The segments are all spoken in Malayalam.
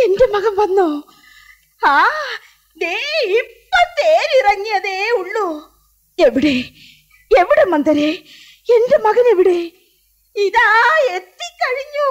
എന്റെ മകൻ വന്നോ ആ ദേ ഇപ്പൊ തേരിറങ്ങിയതേ ഉള്ളൂ എവിടെ എവിടെ മന്ദരെ എന്റെ മകൻ എവിടെ ഇതാ എത്തിക്കഴിഞ്ഞു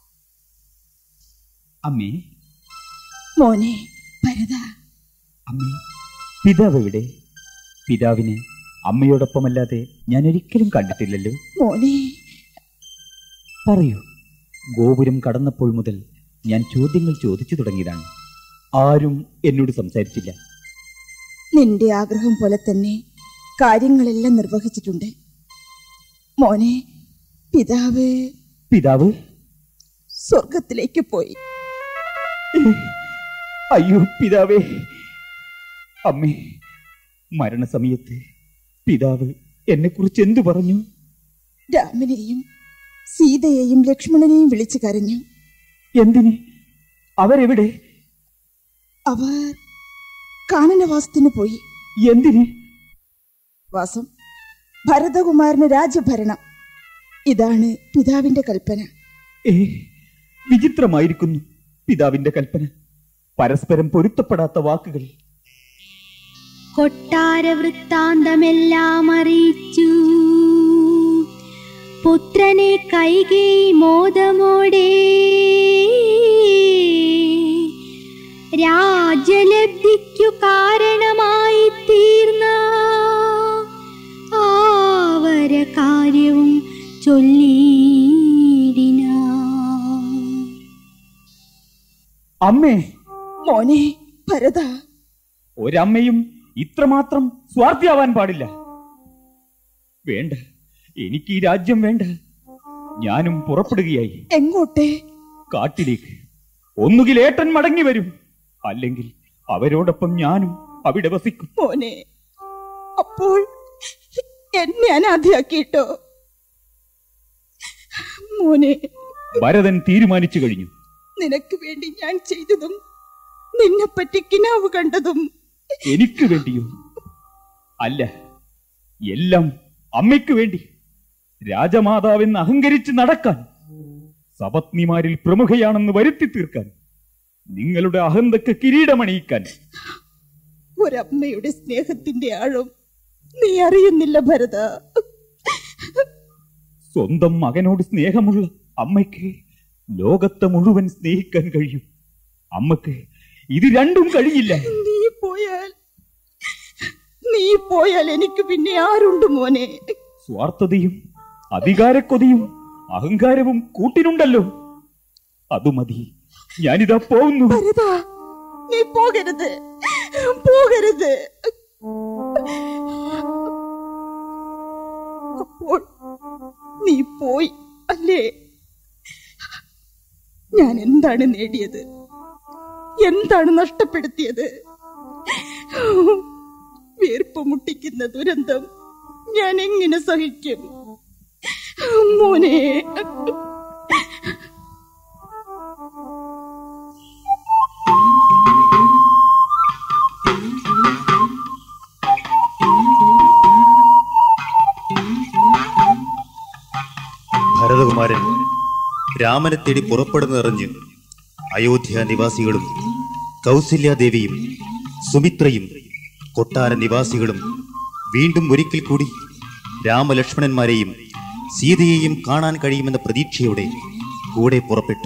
അമ്മേ മോനെ ഭരത അമ്മേ പിതാവ് എവിടെ പിതാവിനെ അമ്മയോടൊപ്പമല്ലാതെ ഞാൻ ഒരിക്കലും കണ്ടിട്ടില്ലല്ലോ മോനെ പറയൂ ഗോപുരം കടന്നപ്പോൾ മുതൽ ഞാൻ ചോദ്യങ്ങൾ ചോദിച്ചു തുടങ്ങിയതാണ് ആരും എന്നോട് സംസാരിച്ചില്ല നിന്റെ ആഗ്രഹം പോലെ തന്നെ കാര്യങ്ങളെല്ലാം നിർവഹിച്ചിട്ടുണ്ട് മോനെ പിതാവ് പിതാവ് സ്വർഗത്തിലേക്ക് പോയി അയ്യോ പിതാവേ അമ്മേ മരണസമയത്ത് പിതാവ് എന്നെക്കുറിച്ച് എന്തു പറഞ്ഞു രാമനെയും സീതയെയും ലക്ഷ്മണനെയും വിളിച്ചു കരഞ്ഞു എന്തിന് അവരെവിടെ അവർ കാനനവാസത്തിന് പോയി എന്തിന് വാസം ഭരതകുമാരന് രാജ്യഭരണം ഇതാണ് പിതാവിന്റെ കൽപ്പന ഏ വിചിത്രമായിരിക്കുന്നു പിതാവിന്റെ കൽപ്പന പരസ്പരം പൊരുത്തപ്പെടാത്ത വാക്കുകൾ കൊട്ടാര വൃത്താന്തമെല്ലാം അറിയിച്ചു പുത്രനെ കൈകൈ മോദമോടെ രാജ്യലബ്ധിക്കു കാരണമായി തീർന്ന ആവര കാര്യവും ചൊല്ലിയിടിന അമ്മേ മോനെ ഭരത ഒരമ്മയും ഇത്രമാത്രം സ്വാർത്ഥിയാവാൻ പാടില്ല വേണ്ട എനിക്ക് ഈ രാജ്യം വേണ്ട ഞാനും പുറപ്പെടുകയായി എങ്ങോട്ടെ കാട്ടിലേക്ക് ഒന്നുകിൽ ഏട്ടൻ മടങ്ങി വരും അല്ലെങ്കിൽ അവരോടൊപ്പം ഞാനും അവിടെ വസിക്കും മോനെ അപ്പോൾ എന്നെ അനാഥയാക്കിയിട്ടോ മോനെ ഭരതൻ തീരുമാനിച്ചു കഴിഞ്ഞു നിനക്ക് വേണ്ടി ഞാൻ ചെയ്തതും നിന്നെ പറ്റി കിനാവ് കണ്ടതും എനിക്ക് വേണ്ടിയോ അല്ല എല്ലാം അമ്മയ്ക്ക് വേണ്ടി രാജമാതാവെന്ന് അഹങ്കരിച്ച് നടക്കാൻ സപത്നിമാരിൽ പ്രമുഖയാണെന്ന് വരുത്തി തീർക്കാൻ നിങ്ങളുടെ അഹന്തക്ക് കിരീടമണിയിക്കാൻ ഒരമ്മയുടെ സ്നേഹത്തിന്റെ ആഴം നീ അറിയുന്നില്ല ഭരത സ്വന്തം മകനോട് സ്നേഹമുള്ള അമ്മയ്ക്ക് ലോകത്തെ മുഴുവൻ സ്നേഹിക്കാൻ കഴിയും അമ്മക്ക് ഇത് രണ്ടും കഴിയില്ല നീ പോയാൽ നീ പോയാൽ എനിക്ക് പിന്നെ ആരുണ്ട് മോനെ സ്വാർത്ഥതയും അധികാരക്കൊതിയും അഹങ്കാരവും കൂട്ടിനുണ്ടല്ലോ അതു മതി ഞാനിതാ പോകുന്നു ഭരത നീ പോകരുത് പോകരുത് അപ്പോൾ നീ പോയി അല്ലേ ഞാൻ എന്താണ് നേടിയത് എന്താണ് നഷ്ടപ്പെടുത്തിയത് വീർപ്പ് മുട്ടിക്കുന്ന ദുരന്തം ഞാൻ എങ്ങനെ സഹിക്കും മോനെ ഭരതകുമാരൻ രാമനെ തേടി പുറപ്പെടുന്നറിഞ്ഞ് അയോധ്യ നിവാസികളും കൗസല്യാദേവിയും സുമിത്രയും കൊട്ടാര നിവാസികളും വീണ്ടും ഒരിക്കൽ കൂടി രാമലക്ഷ്മണന്മാരെയും സീതയെയും കാണാൻ കഴിയുമെന്ന പ്രതീക്ഷയോടെ കൂടെ പുറപ്പെട്ടു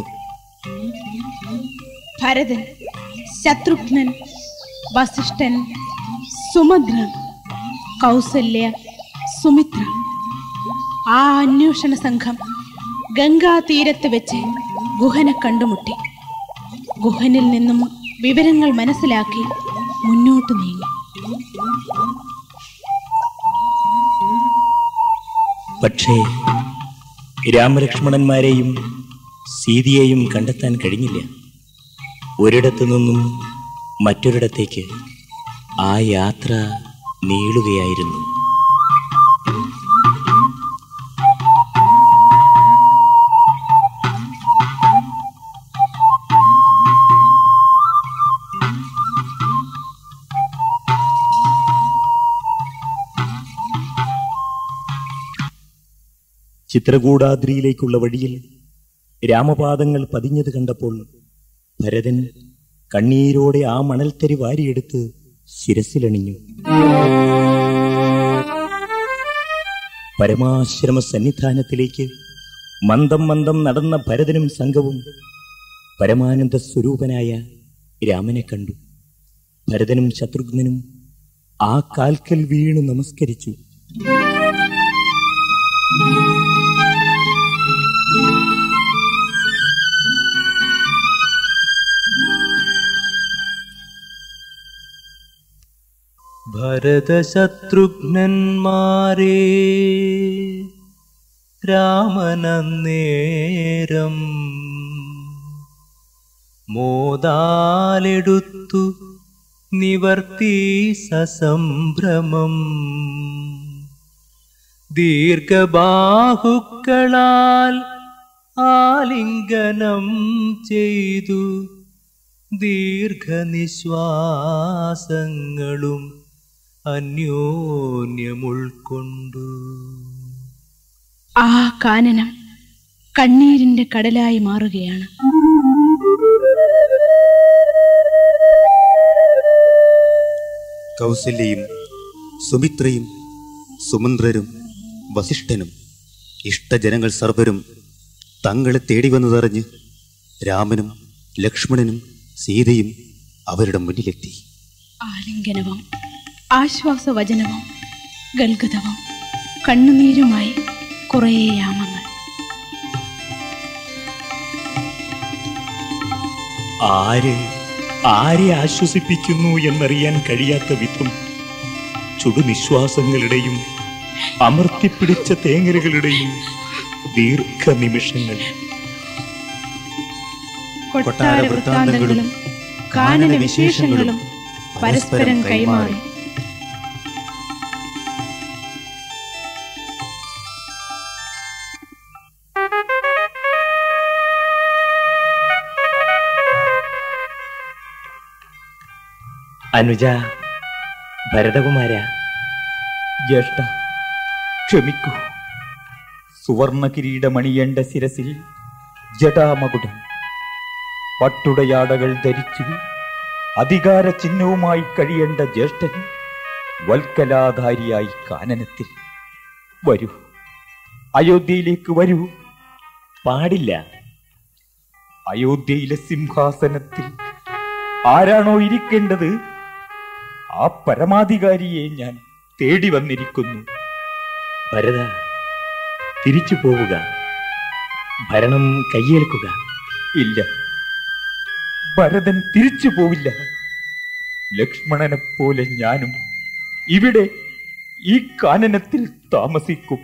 ഭരതൻ ശത്രുഘ്നൻ വസിഷ്ഠൻ സുമദ്ര കൗസല്യ സുമിത്ര ആ അന്വേഷണ സംഘം ഗംഗാതീരത്ത് വെച്ച് ഗുഹനെ കണ്ടുമുട്ടി ഗുഹനിൽ നിന്നും വിവരങ്ങൾ മനസ്സിലാക്കി മുന്നോട്ട് നീങ്ങി പക്ഷേ രാമലക്ഷ്മണന്മാരെയും സീതയെയും കണ്ടെത്താൻ കഴിഞ്ഞില്ല ഒരിടത്തു നിന്നും മറ്റൊരിടത്തേക്ക് ആ യാത്ര നീളുകയായിരുന്നു ചിത്രകൂടാദ്രിയിലേക്കുള്ള വഴിയിൽ രാമപാദങ്ങൾ പതിഞ്ഞത് കണ്ടപ്പോൾ ഭരതൻ കണ്ണീരോടെ ആ മണൽത്തരി വാരിയെടുത്ത് ശിരസിലണിഞ്ഞു പരമാശ്രമ സന്നിധാനത്തിലേക്ക് മന്ദം മന്ദം നടന്ന ഭരതനും സംഘവും പരമാനന്ദ സ്വരൂപനായ രാമനെ കണ്ടു ഭരതനും ശത്രുഘ്നനും ആ കാൽക്കൽ വീണു നമസ്കരിച്ചു ഭരതശത്രുഘ്നന്മാരെ രാമനന്നേരം മോദാലെടുത്തു നിവർത്തി സസംഭ്രമം ദീർഘബാഹുക്കളാൽ ആലിംഗനം ചെയ്തു ദീർഘനിശ്വാസങ്ങളും അന്യോന്യമുൾക്കൊണ്ടു ആ കാനനം കണ്ണീരിന്റെ കടലായി മാറുകയാണ് കൗസല്യയും സുമിത്രയും സുമന്ത്രരും വസിഷ്ഠനും ഇഷ്ടജനങ്ങൾ സർവരും തങ്ങളെ തേടി വന്നതറിഞ്ഞ് രാമനും ലക്ഷ്മണനും സീതയും അവരുടെ മുന്നിലെത്തി ആലിംഗനവും ആശ്വാസവചനവും ഗൽഗതവും കണ്ണുനീരുമായി കുറേ യാമങ്ങൾ ആര് ആരെ ആശ്വസിപ്പിക്കുന്നു എന്നറിയാൻ കഴിയാത്ത വിധം ചുടുനിശ്വാസങ്ങളുടെയും അമർത്തിപ്പിടിച്ച തേങ്ങലുകളുടെയും ദീർഘനിമിഷങ്ങൾ കൊട്ടാര വൃത്താന്തങ്ങളും കാനന വിശേഷങ്ങളും പരസ്പരം കൈമാറി അനുജ ഭരതകുമാര ജ്യേഷ്ഠ ക്ഷമിക്കൂ സുവർണ കിരീടമണിയേണ്ട ശിരസിൽ ജടാമകുടം പട്ടുടയാടകൾ ധരിച്ചു അധികാര ചിഹ്നവുമായി കഴിയേണ്ട ജ്യേഷ്ഠൻ വൽക്കലാധാരിയായി കാനനത്തിൽ വരൂ അയോധ്യയിലേക്ക് വരൂ പാടില്ല അയോധ്യയിലെ സിംഹാസനത്തിൽ ആരാണോ ഇരിക്കേണ്ടത് ആ പരമാധികാരിയെ ഞാൻ തേടി വന്നിരിക്കുന്നു ഭരത തിരിച്ചു പോവുക ഭരണം കയ്യേൽക്കുക ഇല്ല ഭരതൻ തിരിച്ചു പോവില്ല ലക്ഷ്മണനെ പോലെ ഞാനും ഇവിടെ ഈ കാനനത്തിൽ താമസിക്കും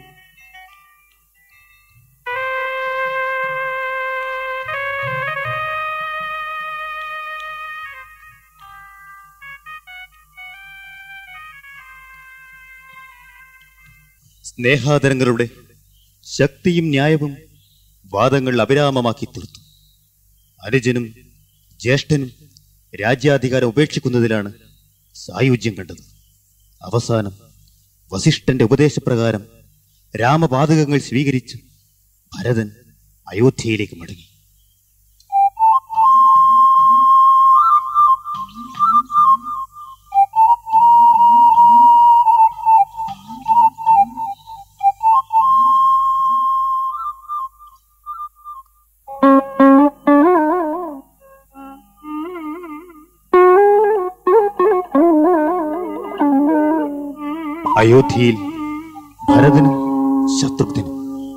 സ്നേഹാദരങ്ങളുടെ ശക്തിയും ന്യായവും വാദങ്ങൾ അവിരാമമാക്കി തീർത്തു അനുജനും ജ്യേഷ്ഠനും രാജ്യാധികാരം ഉപേക്ഷിക്കുന്നതിലാണ് സായുജ്യം കണ്ടത് അവസാനം വസിഷ്ഠന്റെ ഉപദേശപ്രകാരം രാമപാതകങ്ങൾ സ്വീകരിച്ച് ഭരതൻ അയോധ്യയിലേക്ക് മടങ്ങി അയോധ്യയിൽ ഭരതനും ശത്രുഘ്നും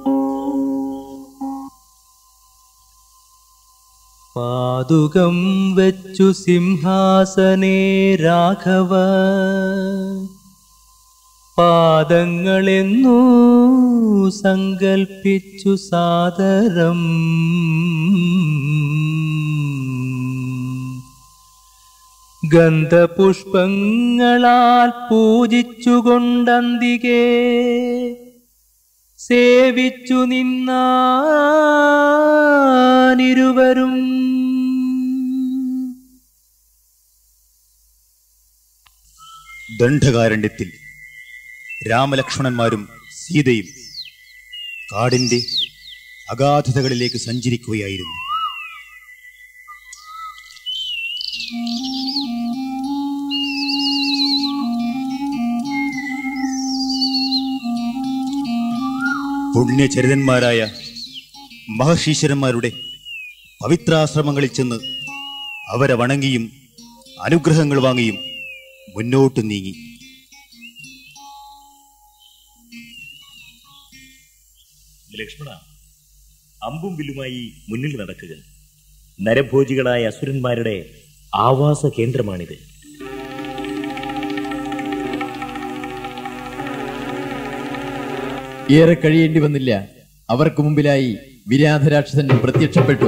പാതുകം വെച്ചു സിംഹാസനേ രാഘവ പാദങ്ങളെന്നു സങ്കൽപ്പിച്ചു സാദരം ഗന്ധപുഷ്പങ്ങളാൽ പൂജിച്ചുകൊണ്ടന്തികേ സേവിച്ചു നിന്നാനിരുവരും ദണ്ഡകാരണ്യത്തിൽ രാമലക്ഷ്മണന്മാരും സീതയും കാടിന്റെ അഗാധതകളിലേക്ക് സഞ്ചരിക്കുകയായിരുന്നു പുണ്യചരിതന്മാരായ മഹർഷീശ്വരന്മാരുടെ പവിത്രാശ്രമങ്ങളിൽ ചെന്ന് അവരെ വണങ്ങിയും അനുഗ്രഹങ്ങൾ വാങ്ങിയും മുന്നോട്ട് നീങ്ങി ലക്ഷ്മണ അമ്പും വില്ലുമായി മുന്നിൽ നടക്കുക നരഭോജികളായ അസുരന്മാരുടെ ആവാസ കേന്ദ്രമാണിത് ഏറെ കഴിയേണ്ടി വന്നില്ല അവർക്ക് മുമ്പിലായി വിരാധരാക്ഷസൻ പ്രത്യക്ഷപ്പെട്ടു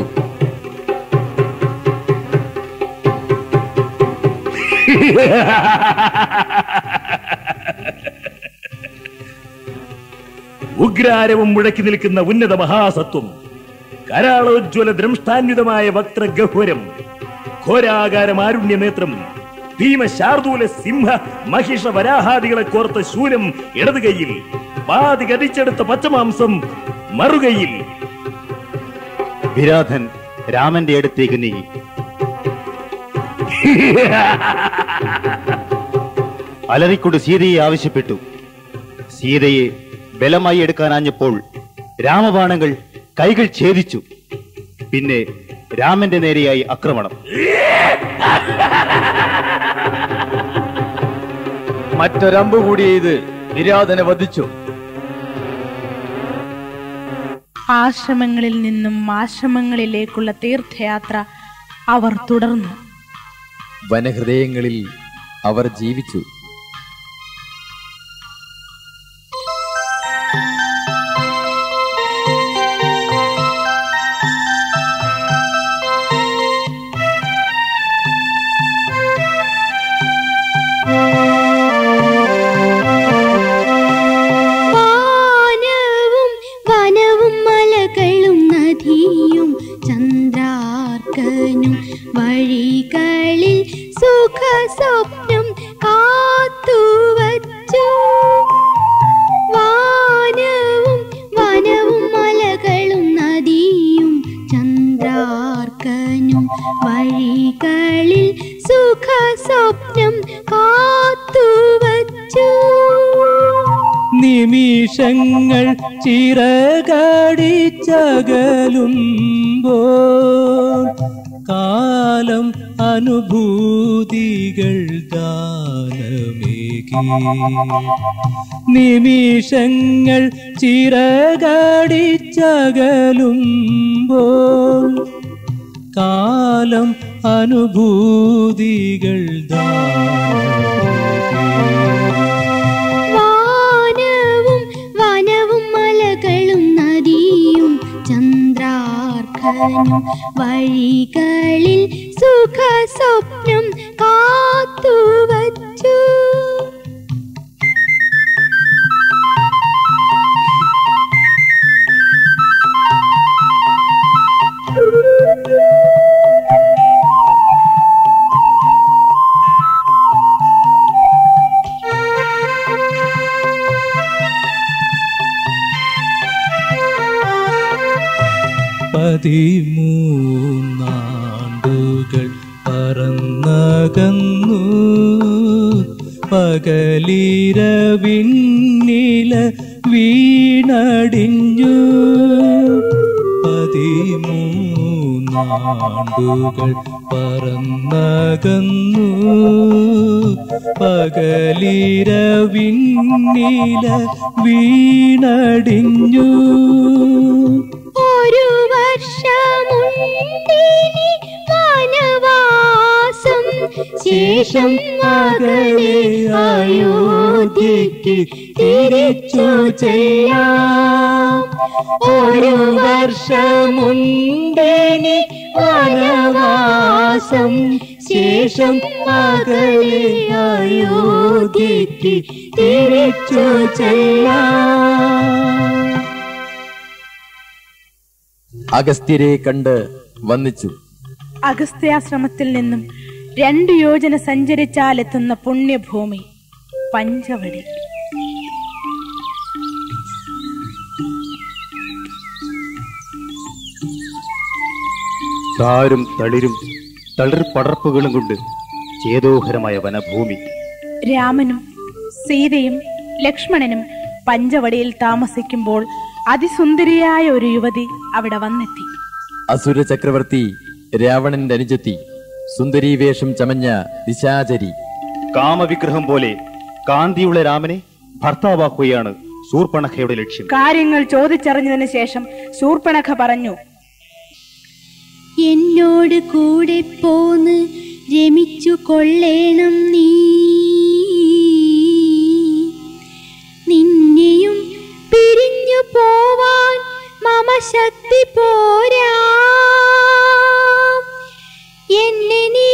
ഉഗ്രാരവും മുഴക്കി നിൽക്കുന്ന ഉന്നത മഹാസത്വം കരാളോജ്വല ദ്രംഷ്ടാന്വിതമായ വക്രഗഹ്വരം ഘോരാകാരം ആരുണ്യ നേത്രം ഭീമശാർദൂല സിംഹ മഹിഷ വരാഹാദികളെ കോർത്ത ശൂലം ഇടത് കൈയിൽ പാതി കതിച്ചെടുത്ത പച്ചമാംസം മറുകൈയിൽ വിരാധൻ രാമന്റെ അടുത്തേക്ക് നീങ്ങി അലറിക്കൊണ്ട് സീതയെ ആവശ്യപ്പെട്ടു സീതയെ ബലമായി എടുക്കാനാഞ്ഞപ്പോൾ രാമബാണങ്ങൾ കൈകൾ ഛേദിച്ചു പിന്നെ രാമന്റെ നേരെയായി ആക്രമണം മറ്റൊരമ്പ് കൂടി ചെയ്ത് വിരാധനെ വധിച്ചു ആശ്രമങ്ങളിൽ നിന്നും ആശ്രമങ്ങളിലേക്കുള്ള തീർത്ഥയാത്ര അവർ തുടർന്നു വനഹൃദയങ്ങളിൽ അവർ ജീവിച്ചു വാനവും വനവും മലകളും നദിയും ചന്ദ്രാർക്കനും വഴികളിൽ സുഖ സ്വപ്നം കാത്തുവച്ചു വാനവും വനവും മലകളും നദിയും ചന്ദ്രാർക്കനും വഴികളിൽ സുഖ സ്വപ്നം കാത്തുവച്ചു നിമിഷങ്ങൾ ചിറകടിച്ചകലുമ്പോൾ കാലം അനുഭൂതികൾ ദാനമേകി നിമിഷങ്ങൾ ചിറകടിച്ചകലുമ്പോൾ കാലം അനുഭൂതികൾ ദാനമേകി വാനവും വനവും മലകളും നദിയും ചന്ദ്രാർക്കനും വഴികളിൽ സുഖ സ്വപ്നം കാത്തുവച്ചു പതിമൂന്നാണ്ടുകൾ പറന്നകന്നു പകലിരവിന്നില വീണടിഞ്ഞു പതിമൂന്നാണ്ടുകൾ പറന്നകന്നു പകലിരവിന്നില വീണടിഞ്ഞു ഒരു വർഷമുണ്ടിനി വനവാസം ശേഷം മകളെ അയോധ്യയ്ക്ക് തിരിച്ചു ചെയ്യാം ഒരു വർഷമുണ്ടിനി വനവാസം ശേഷം മകളെ അയോധ്യയ്ക്ക് തിരിച്ചു ചെയ്യാം അഗസ്ത്യരെ കണ്ട് വന്നിച്ചു അഗസ്ത്യാശ്രമത്തിൽ നിന്നും രണ്ടു യോജന സഞ്ചരിച്ചാലെത്തുന്ന പുണ്യഭൂമി പഞ്ചവടി താരും തളിരും തളിർ പടർപ്പുകളും കൊണ്ട് ചേതോഹരമായ വനഭൂമി രാമനും സീതയും ലക്ഷ്മണനും പഞ്ചവടിയിൽ താമസിക്കുമ്പോൾ അതിസുന്ദരിയായ ഒരു യുവതി അവിടെ വന്നെത്തി അസുര ചക്രവർത്തി രാവണന്റെ അനുജത്തി സുന്ദരീ വേഷം ചമഞ്ഞ ദിശാചരി കാമവിഗ്രഹം പോലെ കാന്തിയുള്ള രാമനെ ഭർത്താവാക്കുകയാണ് ശൂർപ്പണഖയുടെ ലക്ഷ്യം കാര്യങ്ങൾ ചോദിച്ചറിഞ്ഞതിന് ശേഷം ശൂർപ്പണഖ പറഞ്ഞു എന്നോട് കൂടെ പോന്ന് രമിച്ചു കൊള്ളേണം നീ നിന്നെയും പിരിഞ്ഞു പോവാൻ മമ ശക്തി പോരാ എന്നെ നീ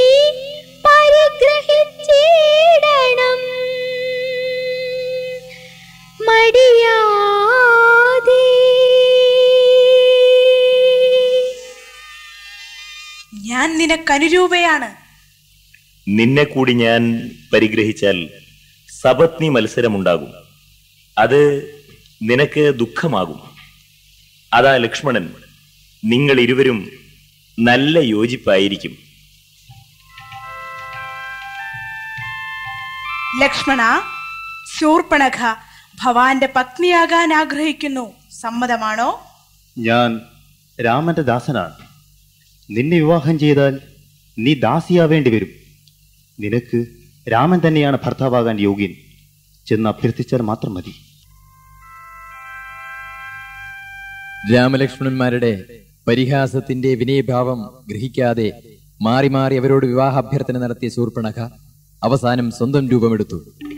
പരിഗ്രഹിച്ചിടണം മടിയാതെ ഞാൻ നിനക്കനുരൂപയാണ് നിന്നെ കൂടി ഞാൻ പരിഗ്രഹിച്ചാൽ സപത്നി മത്സരമുണ്ടാകും അത് നിനക്ക് ദുഃഖമാകും അതാ ലക്ഷ്മണൻ നിങ്ങൾ ഇരുവരും നല്ല യോജിപ്പായിരിക്കും ലക്ഷ്മണ ശൂർപ്പണഖ ഭവാന്റെ പത്നിയാകാൻ ആഗ്രഹിക്കുന്നു സമ്മതമാണോ ഞാൻ രാമന്റെ ദാസനാണ് നിന്നെ വിവാഹം ചെയ്താൽ നീ ദാസിയാവേണ്ടി വരും നിനക്ക് രാമൻ തന്നെയാണ് ഭർത്താവാകാൻ യോഗ്യൻ ചെന്ന് അഭ്യർത്ഥിച്ചാൽ മാത്രം മതി രാമലക്ഷ്മണന്മാരുടെ പരിഹാസത്തിന്റെ വിനയഭാവം ഗ്രഹിക്കാതെ മാറി മാറി അവരോട് വിവാഹാഭ്യർത്ഥന നടത്തിയ ശൂർപ്പണഖ അവസാനം സ്വന്തം രൂപമെടുത്തു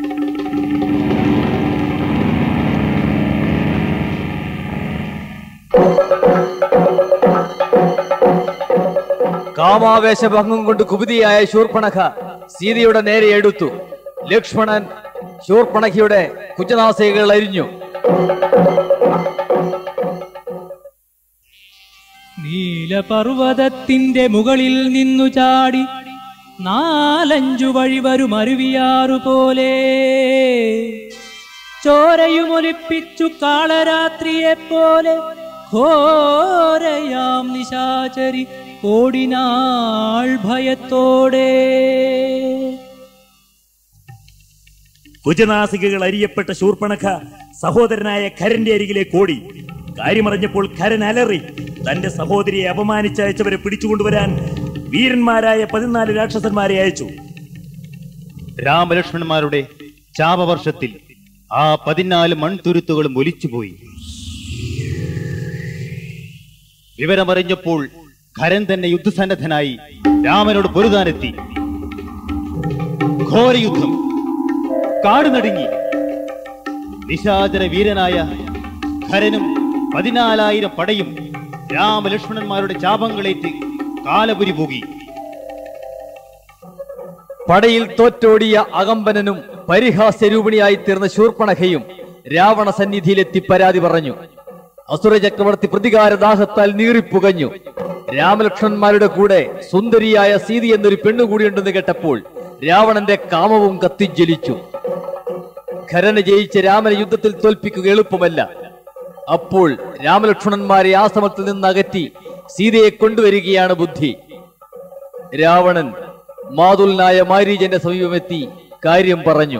കാമാവേശഭംഗം കൊണ്ട് കുപിതിയായ ശൂർപ്പണഖ സീതയുടെ നേരെ എടുത്തു ലക്ഷ്മണൻ ശൂർപ്പണഖയുടെ കുജനാസികകൾ അരിഞ്ഞു നീലപർവതത്തിന്റെ മുകളിൽ നിന്നു ചാടി നാലഞ്ചു വഴി വരും അരുവിയാറു പോലെ ചോരയുമൊലിപ്പിച്ചു കാളരാത്രിയെ പോലെ ഘോരയാം നിശാചരി ഓടിനാൾ ഭയത്തോടെ കുജനാസികകൾ അരിയപ്പെട്ട ശൂർപ്പണഖ സഹോദരനായ ഖരന്റെ അരികിലേക്ക് ഓടി കാര്യമറിഞ്ഞപ്പോൾ ഖരൻ അലറി തന്റെ സഹോദരിയെ അപമാനിച്ചയച്ചവരെ പിടിച്ചുകൊണ്ടുവരാൻ വീരന്മാരായ പതിനാല് രാക്ഷസന്മാരെ അയച്ചു രാമലക്ഷ്മണന്മാരുടെ ചാപവർഷത്തിൽ ആ പതിനാല് മൺതുരുത്തുകളും ഒലിച്ചുപോയി വിവരമറിഞ്ഞപ്പോൾ ഖരൻ തന്നെ യുദ്ധസന്നദ്ധനായി രാമനോട് പൊരുതാനെത്തി ഘോരയുദ്ധം കാട് നടുങ്ങി നിശാചര വീരനായ ഖരനും പതിനാലായിരം പടയും രാമലക്ഷ്മണന്മാരുടെ ചാപങ്ങളേറ്റ് കാലപുരി പോകി പടയിൽ തോറ്റോടിയ അകമ്പനനും പരിഹാസ്യരൂപിണിയായി തീർന്ന ശൂർപ്പണഖയും രാവണ സന്നിധിയിലെത്തി പരാതി പറഞ്ഞു അസുര ചക്രവർത്തി പ്രതികാരദാഹത്താൽ നീറിപ്പുകഞ്ഞു രാമലക്ഷ്മണന്മാരുടെ കൂടെ സുന്ദരിയായ സീതി എന്നൊരു പെണ്ണുകൂടിയുണ്ടെന്ന് കേട്ടപ്പോൾ രാവണന്റെ കാമവും കത്തിജ്വലിച്ചു ഖരന് ജയിച്ച് രാമനെ യുദ്ധത്തിൽ തോൽപ്പിക്കുക എളുപ്പമല്ല അപ്പോൾ രാമലക്ഷ്മണന്മാരെ ആശ്രമത്തിൽ നിന്ന് അകറ്റി സീതയെ കൊണ്ടുവരികയാണ് ബുദ്ധി രാവണൻ മാതുലനായ മാരീജന്റെ സമീപമെത്തി കാര്യം പറഞ്ഞു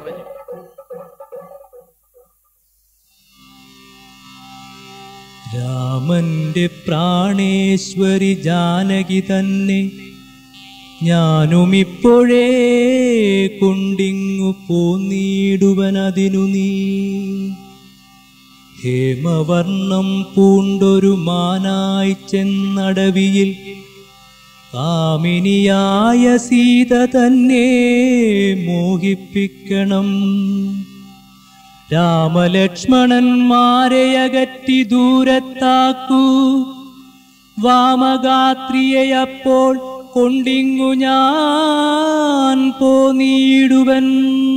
രാമന്റെ പ്രാണേശ്വരി ജാനകി തന്നെ ഞാനുമിപ്പോഴേ കൊണ്ടിങ്ങു പോന്നിടുവനതിനു നീ ഹേമവർണം പൂണ്ടൊരു മാനായി ചെന്നടവിയിൽ കാമിനിയായ സീത തന്നെ മോഹിപ്പിക്കണം രാമലക്ഷ്മണന്മാരെ അകറ്റി ദൂരത്താക്കൂ വാമഗാത്രിയെ അപ്പോൾ കൊണ്ടിങ്ങു ഞാൻ പോനീടുവൻ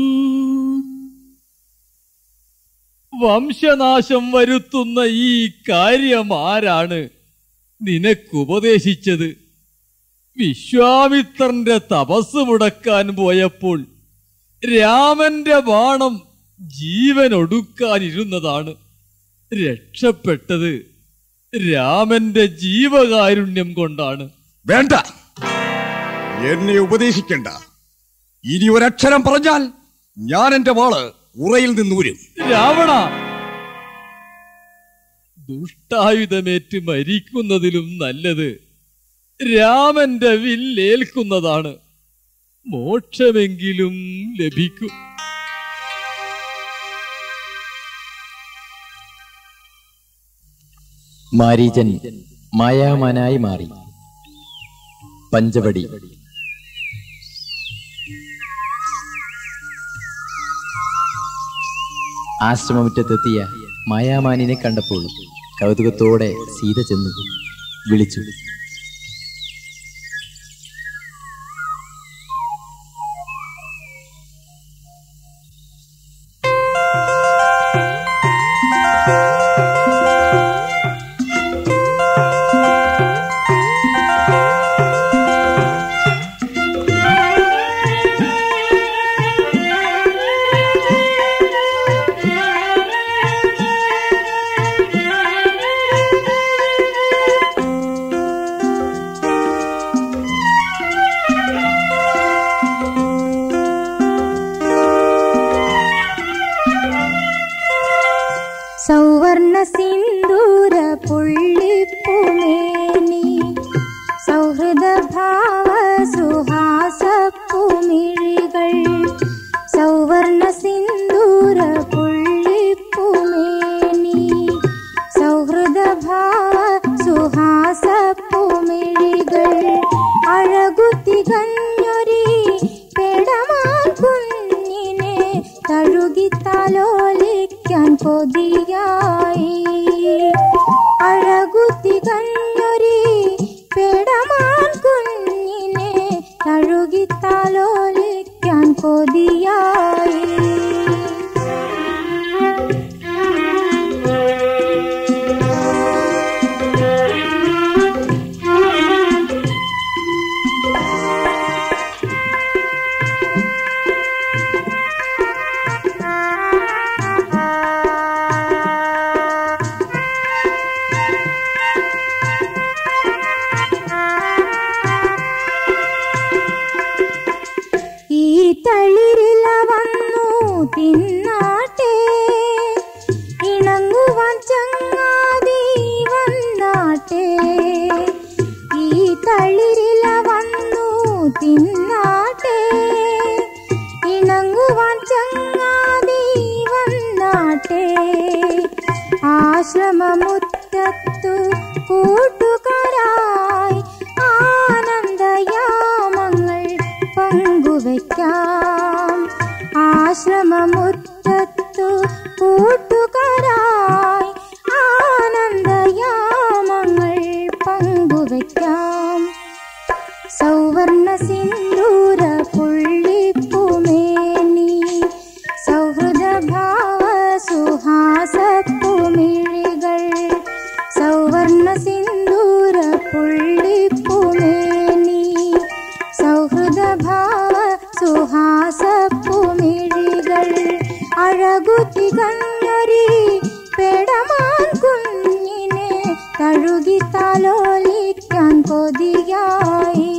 വംശനാശം വരുത്തുന്ന ഈ കാര്യം ആരാണ് നിനക്കുപദേശിച്ചത് വിശ്വാമിത്രന്റെ തപസ് മുടക്കാൻ പോയപ്പോൾ രാമന്റെ ബാണം ജീവനൊടുക്കാനിരുന്നതാണ് രക്ഷപ്പെട്ടത് രാമന്റെ ജീവകാരുണ്യം കൊണ്ടാണ് വേണ്ട എന്നെ ഉപദേശിക്കണ്ട ഇനി ഒരക്ഷരം പറഞ്ഞാൽ ഞാൻ എന്റെ വാള് ഉറയിൽ നിന്നൂരും രാവണ ദുഷ്ടായുധമേറ്റ് മരിക്കുന്നതിലും നല്ലത് രാമന്റെ വില്ലേൽക്കുന്നതാണ് മോക്ഷമെങ്കിലും ലഭിക്കും മാരീചൻ മായാമാനായി മാറി പഞ്ചവടി ആശ്രമമുറ്റത്തെത്തിയ മായാമാനിനെ കണ്ടപ്പോൾ കൗതുകത്തോടെ സീത ചെന്നു വിളിച്ചു സൗവർണ സിന്ദൂര പുള്ളിപ്പുമേനി സൗഹൃദ ഭാവ സുഹാസ പുമിഴികൾ സൗവർണ സിന്ദൂര പുള്ളിപ്പുമേനി സൗഹൃദ ഭാവ സുഹാസ പുമിഴികൾ അഴകുത്തികഞ്ഞൊരി പെടമാൻ കുഞ്ഞിനെ തഴുകിത്താലോലിക്കാൻ കൊതിയായി അഴകുത്തികഞ്ഞൊരി പെടമാൻ കുഞ്ഞിനെ തഴുകിത്താലോലിക്കാൻ കൊതിയായി ഈ തളിരില വന്നു തിന്നാട്ടെ ഇണങ്ങുവാൻ ചങ്ങാതി വന്നാട്ടെ ഈ തളിരില വന്നു തിന്നാട്ടെ ഇണങ്ങുവാൻ ചങ്ങാതി വന്നാട്ടെ ആശ്രമമുറ്റത്തു കൂട്ടുകാരായി ആനന്ദയാമങ്ങൾ പങ്കുവയ്ക്കാം ആശ്രമമുറ്റത്തു കൂട്ടുകാരായി ആനന്ദയാമങ്ങൾ പങ്കുവയ്ക്കാം സൗവർണ സിന്ദൂര പുള്ളിപ്പുമേനി സൗഹൃദ ഭാവ സുഹാസ പുമിഴികൾ സൗവർണ സിന്ദൂര പുള്ളിപ്പുമേനി സൗഹൃദ ഭാവ സുഹാസ പുമിഴികൾ അഴകുത്തികഞ്ഞൊരി പെടമാൻ കുഞ്ഞിനെ തഴുകിത്താലോലിക്കാൻ കൊതിയായി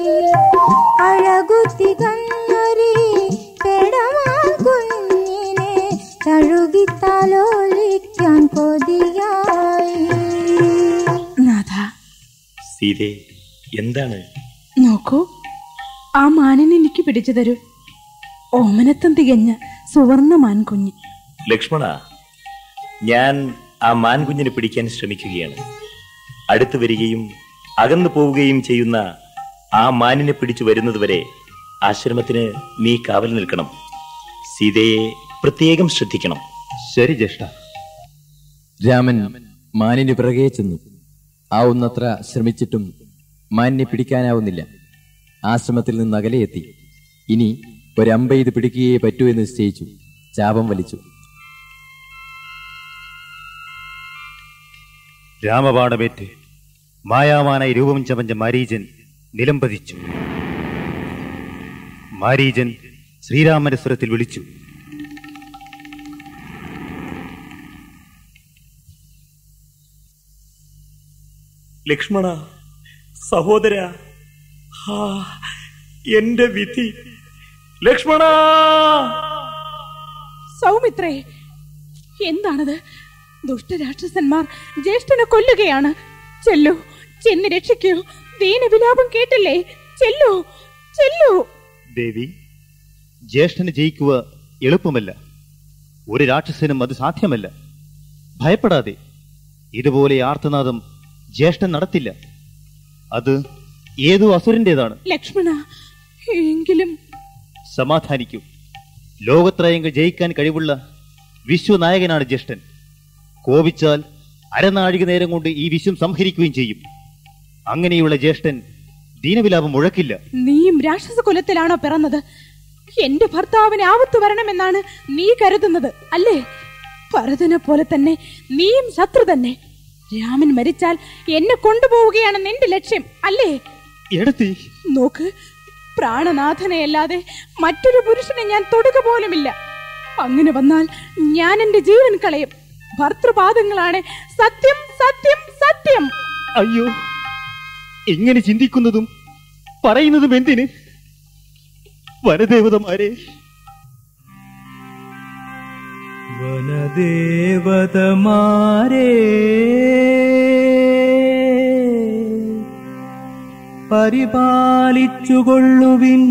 അഴകുത്തികഞ്ഞൊരി പെടമാൻ കുഞ്ഞിനെ തഴുകിത്താലോലിക്കാൻ കൊതിയായി നാഥ സീതേ എന്താണ് നോക്കൂ ആ മാനിനെ എനിക്ക് പിടിച്ചു തരൂ ഓമനത്തം തികഞ്ഞ സുവർണ മാൻകുഞ്ഞ് ലക്ഷ്മണ ഞാൻ ആ മാൻകുഞ്ഞിനെ പിടിക്കാൻ ശ്രമിക്കുകയാണ് അടുത്തു വരികയും അകന്നു പോവുകയും ചെയ്യുന്ന ആ മാനിനെ പിടിച്ചു വരുന്നതുവരെ ആശ്രമത്തിന് നീ കാവൽ നിൽക്കണം സീതയെ പ്രത്യേകം ശ്രദ്ധിക്കണം ശരി ജ്യേഷ്ഠ രാമൻ മാനിനു പിറകെ ചെന്നു ആവുന്നത്ര ശ്രമിച്ചിട്ടും മാനിനെ പിടിക്കാനാവുന്നില്ല ആശ്രമത്തിൽ നിന്ന് അകലെയെത്തി ഇനി ഒരമ്പ ഇത് പിടിക്കുകയേ പറ്റൂ എന്ന് നിശ്ചയിച്ചു ചാപം വലിച്ചു രാമബാണമേറ്റ് മായാമാനായി രൂപം ചമഞ്ഞ മാരീജൻ നിലംപതിച്ചു മാരീജൻ ശ്രീരാമന്റെ സ്വരത്തിൽ വിളിച്ചു ലക്ഷ്മണ സഹോദര ഹാ എന്റെ വിധി ലക്ഷ്മണ സൗമിത്രേ എന്താണത് ദുഷ്ടരാക്ഷസന്മാർ ജ്യേഷ്ഠനെ കൊല്ലുകയാണ് ചെല്ലു ചെന്ന് രക്ഷിക്കൂ ദീനവിലാപം കേട്ടില്ലേ ചെല്ലു ചെല്ലു ദേവി ജ്യേഷ്ഠന് ജയിക്കുക എളുപ്പമല്ല ഒരു രാക്ഷസനും അത് സാധ്യമല്ല ഭയപ്പെടാതെ ഇതുപോലെ ആർത്തനാദം ജ്യേഷ്ഠൻ നടത്തില്ല അത് ഏതോ അസുരന്റേതാണ് ലക്ഷ്മണ എങ്കിലും സമാധാനിക്കൂ ലോകത്രയങ്ങൾ ജയിക്കാൻ കഴിവുള്ള വിശ്വനായകനാണ് ജ്യേഷ്ഠൻ കോപിച്ചാൽ അരനാഴിക നേരം കൊണ്ട് ഈ വിശ്വം സംഹരിക്കുകയും ചെയ്യും അങ്ങനെയുള്ള ജ്യേഷ്ഠൻ ദീനവിലാപം മുഴക്കില്ല നീയും രാക്ഷസ കുലത്തിലാണോ പിറന്നത് എന്റെ ഭർത്താവിന് ആപത്ത് വരണമെന്നാണ് നീ കരുതുന്നത് അല്ലേ ഭരതനെ പോലെ തന്നെ നീയും ശത്രു തന്നെ രാമൻ മരിച്ചാൽ എന്നെ കൊണ്ടുപോവുകയാണ് നിന്റെ ലക്ഷ്യം അല്ലേ എടുത്തി നോക്ക് പ്രാണനാഥനെയല്ലാതെ മറ്റൊരു പുരുഷനെ ഞാൻ തൊടുക പോലുമില്ല അങ്ങനെ വന്നാൽ ഞാൻ എന്റെ ജീവൻ കളയും ഭർത്തൃപാദങ്ങളാണ് സത്യം സത്യം സത്യം അയ്യോ ഇങ്ങനെ ചിന്തിക്കുന്നതും പറയുന്നതും എന്തിന് വനദേവതമാരെ വനദേവതമാരേ പരിപാലിച്ചുകൊള്ളുവിൻ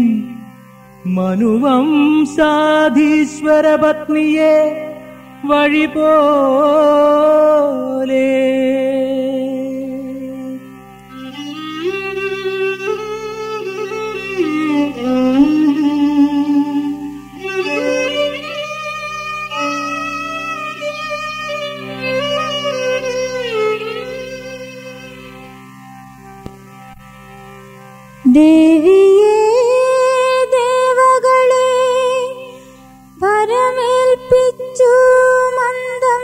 മനുവംസാധീശ്വര പത്നിയെ വഴി പോലെ ദേവിയേ ദേവകളെ പരമേൽപ്പിച്ചു മന്ദം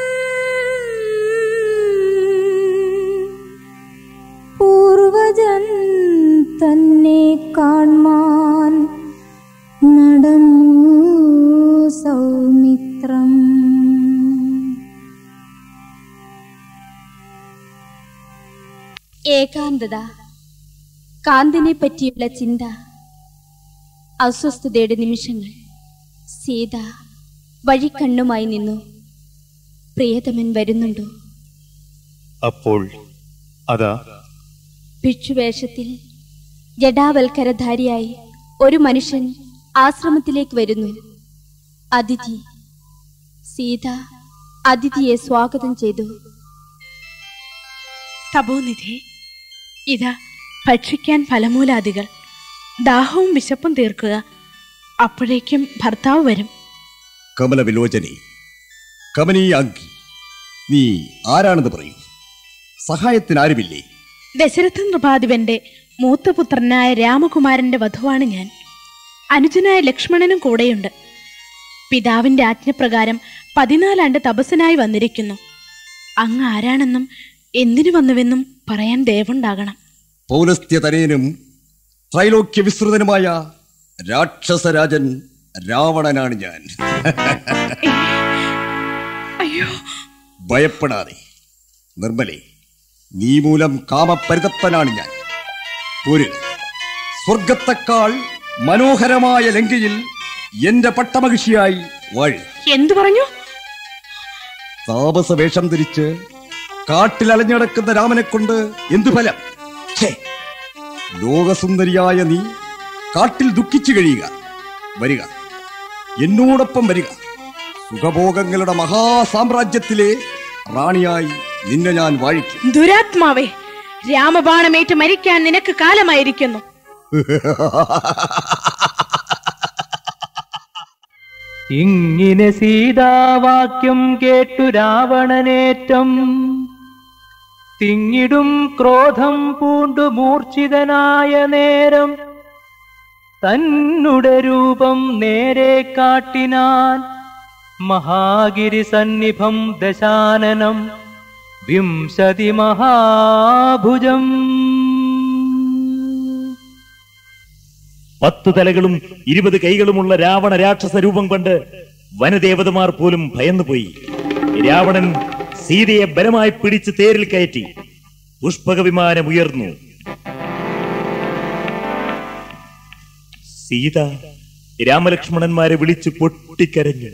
പൂർവജൻ തന്നെ കാൺമാൻ നടന്നു സൗമിത്രം ഏകാന്തത കാന്തനെ പറ്റിയുള്ള ചിന്ത അസ്വസ്ഥതയുടെ നിമിഷങ്ങൾ സീത വഴിക്കണ്ണുമായി നിന്നു പ്രിയതമൻ വരുന്നുണ്ടോ അപ്പോൾ അതാ ഭിക്ഷുവേഷത്തിൽ ജഡാവൽക്കരധാരിയായി ഒരു മനുഷ്യൻ ആശ്രമത്തിലേക്ക് വരുന്നു അതിഥി സീത അതിഥിയെ സ്വാഗതം ചെയ്തു തപോനിധി ഇതാ ഭക്ഷിക്കാൻ ഫലമൂലാദികൾ ദാഹവും വിശപ്പും തീർക്കുക അപ്പോഴേക്കും ഭർത്താവ് വരും കമലവിലോചനി കമനീയാങ്കി നീ ആരാണെന്ന് പറയൂ സഹായത്തിന് ആരുമില്ലേ ദശരഥ നൃപാധിപന്റെ മൂത്തപുത്രനായ രാമകുമാരന്റെ വധുവാണ് ഞാൻ അനുജനായ ലക്ഷ്മണനും കൂടെയുണ്ട് പിതാവിന്റെ ആജ്ഞപ്രകാരം പതിനാലാണ്ട് തപസ്സിനായി വന്നിരിക്കുന്നു അങ്ങ് ആരാണെന്നും എന്തിനു വന്നുവെന്നും പറയാൻ ദയവുണ്ടാകണം പൗലസ്ത്യതനയനും ത്രൈലോക്യ വിസ്തൃതനുമായ രാക്ഷസരാജൻ രാവണനാണ് ഞാൻ അയ്യോ ഭയപ്പെടാതെ നിർമ്മലേ നീ മൂലം കാമപരിതപ്തനാണ് ഞാൻ പോരുക സ്വർഗത്തെക്കാൾ മനോഹരമായ ലങ്കയിൽ എന്റെ പട്ടമഹിഷിയായി വാഴുക എന്തു പറഞ്ഞു താപസ വേഷം ധരിച്ച് കാട്ടിൽ അലഞ്ഞടക്കുന്ന രാമനെ കൊണ്ട് എന്തു ഫലം ഛേ, ലോകസുന്ദരിയായ നീ കാട്ടിൽ ദുഃഖിച്ചു കഴിയുക വരിക എന്നോടൊപ്പം വരിക സുഖഭോഗങ്ങളുടെ മഹാസാമ്രാജ്യത്തിലെ റാണിയായി നിന്നെ ഞാൻ വാഴിക്കും ദുരാത്മാവേ രാമബാണമേറ്റ് മരിക്കാൻ നിനക്ക് കാലമായിരിക്കുന്നു ഇങ്ങനെ സീതാവാക്യം കേട്ടു രാവണനേറ്റം തിങ്ങിടും ക്രോധം പൂണ്ടു മൂർച്ഛിതനായ നേരം തന്നുടെ രൂപം നേരെ കാട്ടിനാൻ മഹാഗിരി സന്നിഭം ദശാനനം വിംശതി മഹാഭുജം പത്ത് തലകളും ഇരുപത് കൈകളുമുള്ള രാവണ രാക്ഷസ രൂപം കണ്ട് വനദേവതമാർ പോലും ഭയന്നുപോയി രാവണൻ സീതയെ ബലമായി പിടിച്ച് തേരിൽ കയറ്റി പുഷ്പക വിമാനം ഉയർന്നു സീത രാമലക്ഷ്മണന്മാരെ വിളിച്ചു പൊട്ടിക്കരഞ്ഞു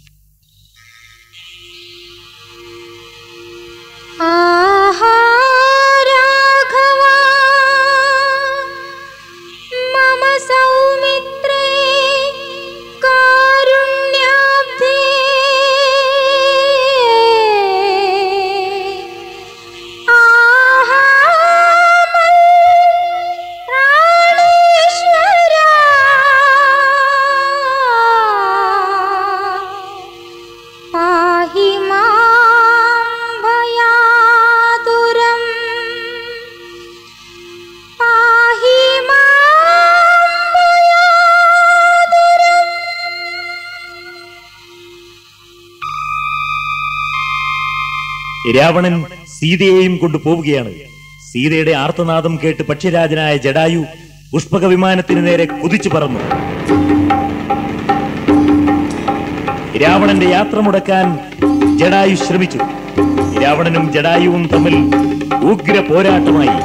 ആഹാ രാഘവ മമ സൗമിത്രേ കാരുണ്യാബ്ധേ ആഹാ പ്രാണേശ്വരാ പാഹി മാം ഭയാതുരം പാഹി മാം ഭയാതുരം രാവണൻ സീതയെയും കൊണ്ട് പോവുകയാണ് സീതയുടെ ആർത്തനാദം കേട്ട് പക്ഷിരാജനായ ജഡായു പുഷ്പക വിമാനത്തിന് നേരെ കുതിച്ചു പറന്നു രാവണന്റെ യാത്ര മുടക്കാൻ ജഡായു ശ്രമിച്ചു രാവണനും ജഡായുവും തമ്മിൽ ഉഗ്ര പോരാട്ടമായി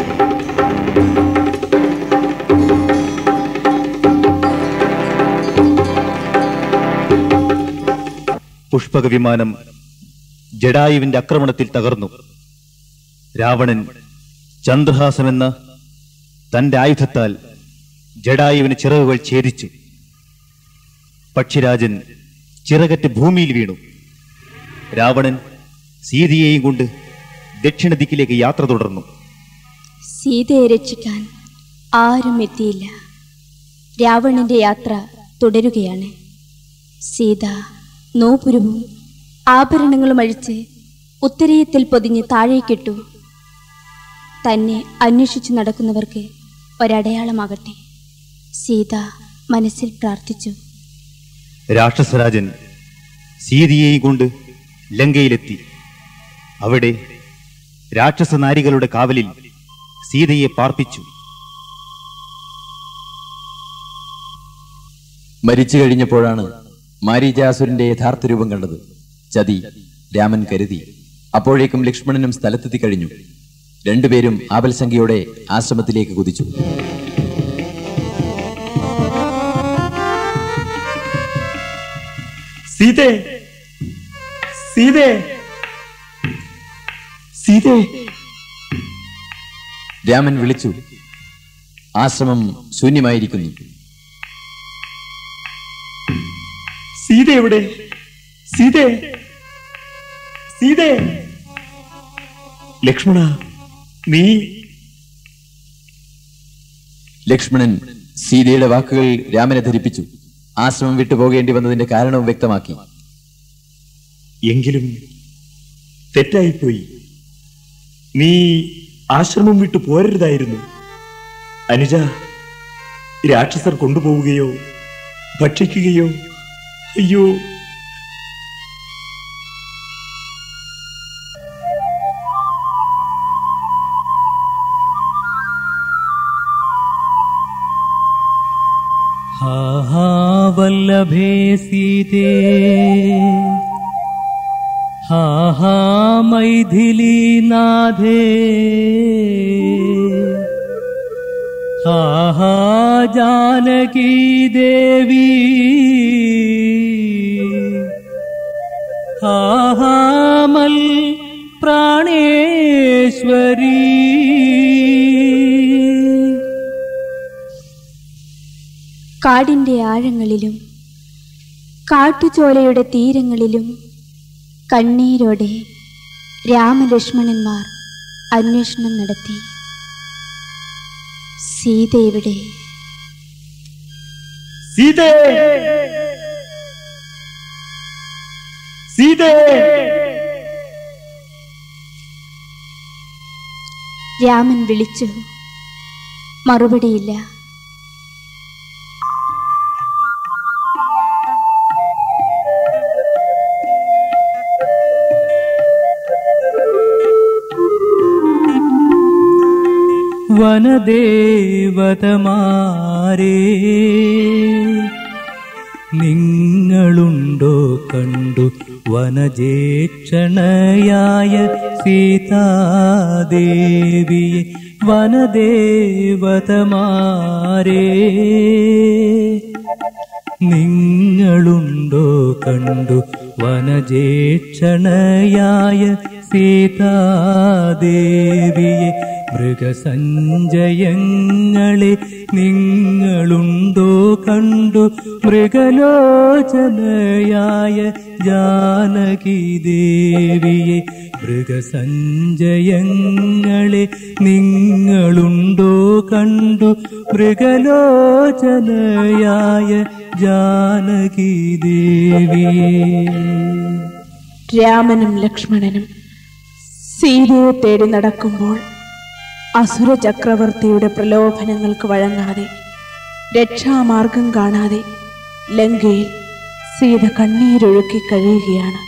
പുഷ്പക വിമാനം ജഡായുവിന്റെ ആക്രമണത്തിൽ തകർന്നു രാവണൻ ചന്ദ്രഹാസം എന്ന തന്റെ ആയുധത്താൽ ജഡായുവിന് ചിറകുകൾ ഛേദിച്ചു പക്ഷിരാജൻ ചിറകറ്റ് ഭൂമിയിൽ വീണു രാവണൻ സീതയെയും കൊണ്ട് ദക്ഷിണ ദിക്കിലേക്ക് യാത്ര തുടർന്നു സീതയെ രക്ഷിക്കാൻ ആരും എത്തിയില്ല രാവണന്റെ യാത്ര തുടരുകയാണ് സീത നോപുരവും ആഭരണങ്ങളും അഴിച്ച് ഉത്തരീയത്തിൽ പൊതിഞ്ഞ് താഴേക്കിട്ടു തന്നെ അന്വേഷിച്ചു നടക്കുന്നവർക്ക് ഒരടയാളമാകട്ടെ സീത മനസ്സിൽ പ്രാർത്ഥിച്ചു രാക്ഷസരാജൻ സീതയെയും കൊണ്ട് ലങ്കയിലെത്തി അവിടെ രാക്ഷസ നാരികളുടെ കാവലിൽ സീതയെ പാർപ്പിച്ചു മരിച്ചു കഴിഞ്ഞപ്പോഴാണ് മാരീചാസുരന്റെ യഥാർത്ഥ രൂപം കണ്ടത് ചതി രാമൻ കരുതി അപ്പോഴേക്കും ലക്ഷ്മണനും സ്ഥലത്തെത്തി കഴിഞ്ഞു രണ്ടുപേരും ആപൽസംഖ്യയോടെ ആശ്രമത്തിലേക്ക് കുതിച്ചു സീതേ സീതേ സീതേ രാമൻ വിളിച്ചു ആശ്രമം ശൂന്യമായിരിക്കുന്നു സീത എവിടെ സീതേ സീതേ ലക്ഷ്മണ നീ ലക്ഷ്മണൻ സീതയുടെ വാക്കുകൾ രാമനെ ധരിപ്പിച്ചു ആശ്രമം വിട്ടു പോകേണ്ടി വന്നതിന്റെ കാരണവും വ്യക്തമാക്കി എങ്കിലും തെറ്റായിപ്പോയി നീ ആശ്രമം വിട്ടു പോരരുതായിരുന്നു അനുജ രാക്ഷസർ കൊണ്ടുപോവുകയോ ഭക്ഷിക്കുകയോ അയ്യോ हा हा वल्लभे सीते हा हा मैथिलीनाथे हा हा जानकी देवी हा हा मल् प्राणेश्वरी കാടിന്റെ ആഴങ്ങളിലും കാട്ടുചോലയുടെ തീരങ്ങളിലും കണ്ണീരോടെ രാമലക്ഷ്മണന്മാർ അന്വേഷണം നടത്തി സീത എവിടെ സീതേ സീതേ രാമൻ വിളിച്ചു മറുപടിയില്ല വനദേവതമാരേ നിങ്ങളുണ്ടോ കണ്ടു വനജേക്ഷണയായ സീതാദേവിയെ വനദേവതമാരേ നിങ്ങളുണ്ടോ കണ്ടു വനജേക്ഷണയായ സീതാദേവിയെ മൃഗസഞ്ചയങ്ങളെ നിങ്ങളുണ്ടോ കണ്ടു മൃഗലോചനയായ ജാനകി ദേവിയെ മൃഗസഞ്ചയങ്ങളെ നിങ്ങളുണ്ടോ കണ്ടു മൃഗലോചനയായ ജാനകി ദേവിയെ രാമനും ലക്ഷ്മണനും സീതയെ തേടി നടക്കുമ്പോൾ അസുര ചക്രവർത്തിയുടെ പ്രലോഭനങ്ങൾക്ക് വഴങ്ങാതെ രക്ഷാമാർഗം കാണാതെ ലങ്കയിൽ സീത കണ്ണീരൊഴുക്കി കഴിയുകയാണ്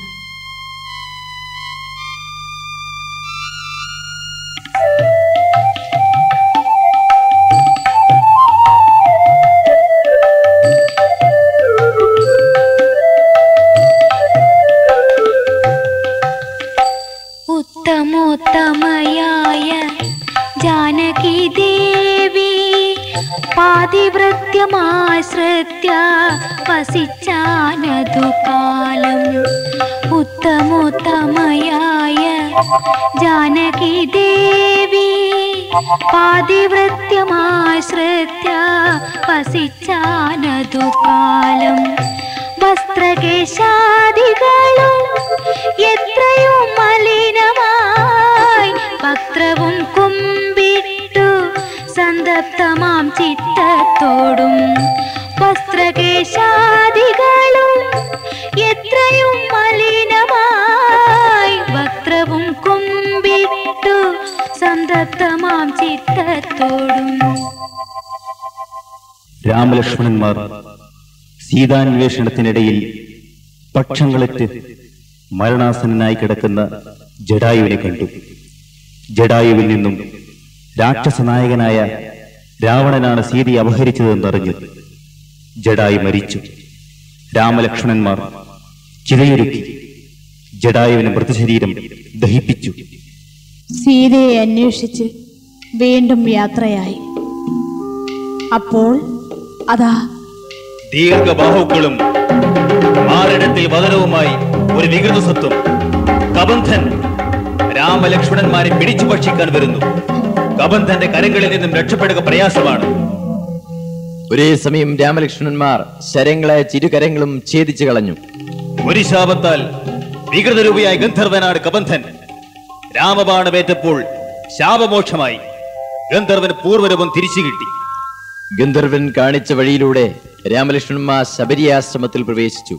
ഉത്തമോത്തമയായ ജാനകി ദേവി പാതിവൃത്യമാശ്രിത്യ വസിച്ചാനതു കാലം ഉത്തമോത്തമയായ ജാനകി ദേവി പാതിവൃത്യമാശ്രിത്യ വസിച്ചാനതു കാലം വസ്ത്രകേശാദികളും എത്രയോ മലിനമായി വക്രവും കുമ്പിട്ടു സന്തപ്തമാം ചിത്തത്തോടും വസ്ത്രകേശാദികളും എത്രയും മലിനമായി വക്രവും കുമ്പിട്ടു സന്തപ്തമാം ചിത്തത്തോടും രാമലക്ഷ്മണന്മാർ സീതാന്വേഷണത്തിനിടയിൽ പക്ഷങ്ങളറ്റ് മരണാസനായി കിടക്കുന്ന ജഡായുവിനെ കണ്ടു ജഡായുവിൽ നിന്നും രാക്ഷസനായകനായ രാവണനാണ് സീതയെ അപഹരിച്ചതെന്നറിഞ്ഞു ജഡായു മരിച്ചു രാമലക്ഷ്മണന്മാർ ചിതയൊരുക്കി ജഡായുവിന്റെ മൃതശരീരം ദഹിപ്പിച്ചു സീതയെ അന്വേഷിച്ച് വീണ്ടും യാത്രയായി അപ്പോൾ അതാ ദീർഘബാഹുക്കളും മാറിടത്തിൽ വതനവുമായി ഒരു വികൃത സത്വം കബന്ധൻ രാമലക്ഷ്മണന്മാരെ പിടിച്ചു ഭക്ഷിക്കാൻ വരുന്നു കബന്ധന്റെ കരങ്ങളിൽ നിന്നും രക്ഷപ്പെടുക പ്രയാസമാണ് ഒരേ സമയം രാമലക്ഷ്മണന്മാർ ശരങ്ങളായ ചിരുകരങ്ങളും ഛേദിച്ചു കളഞ്ഞു ഒരു ശാപത്താൽ വികൃതരൂപിയായ ഗന്ധർവനാണ് കബന്ധൻ രാമബാണമേറ്റപ്പോൾ ശാപമോക്ഷമായി ഗന്ധർവന് പൂർവ്വരൂപം തിരിച്ചു കിട്ടി ഗന്ധർവൻ കാണിച്ച വഴിയിലൂടെ രാമലക്ഷ്മണന്മാർ ശബരിയാശ്രമത്തിൽ പ്രവേശിച്ചു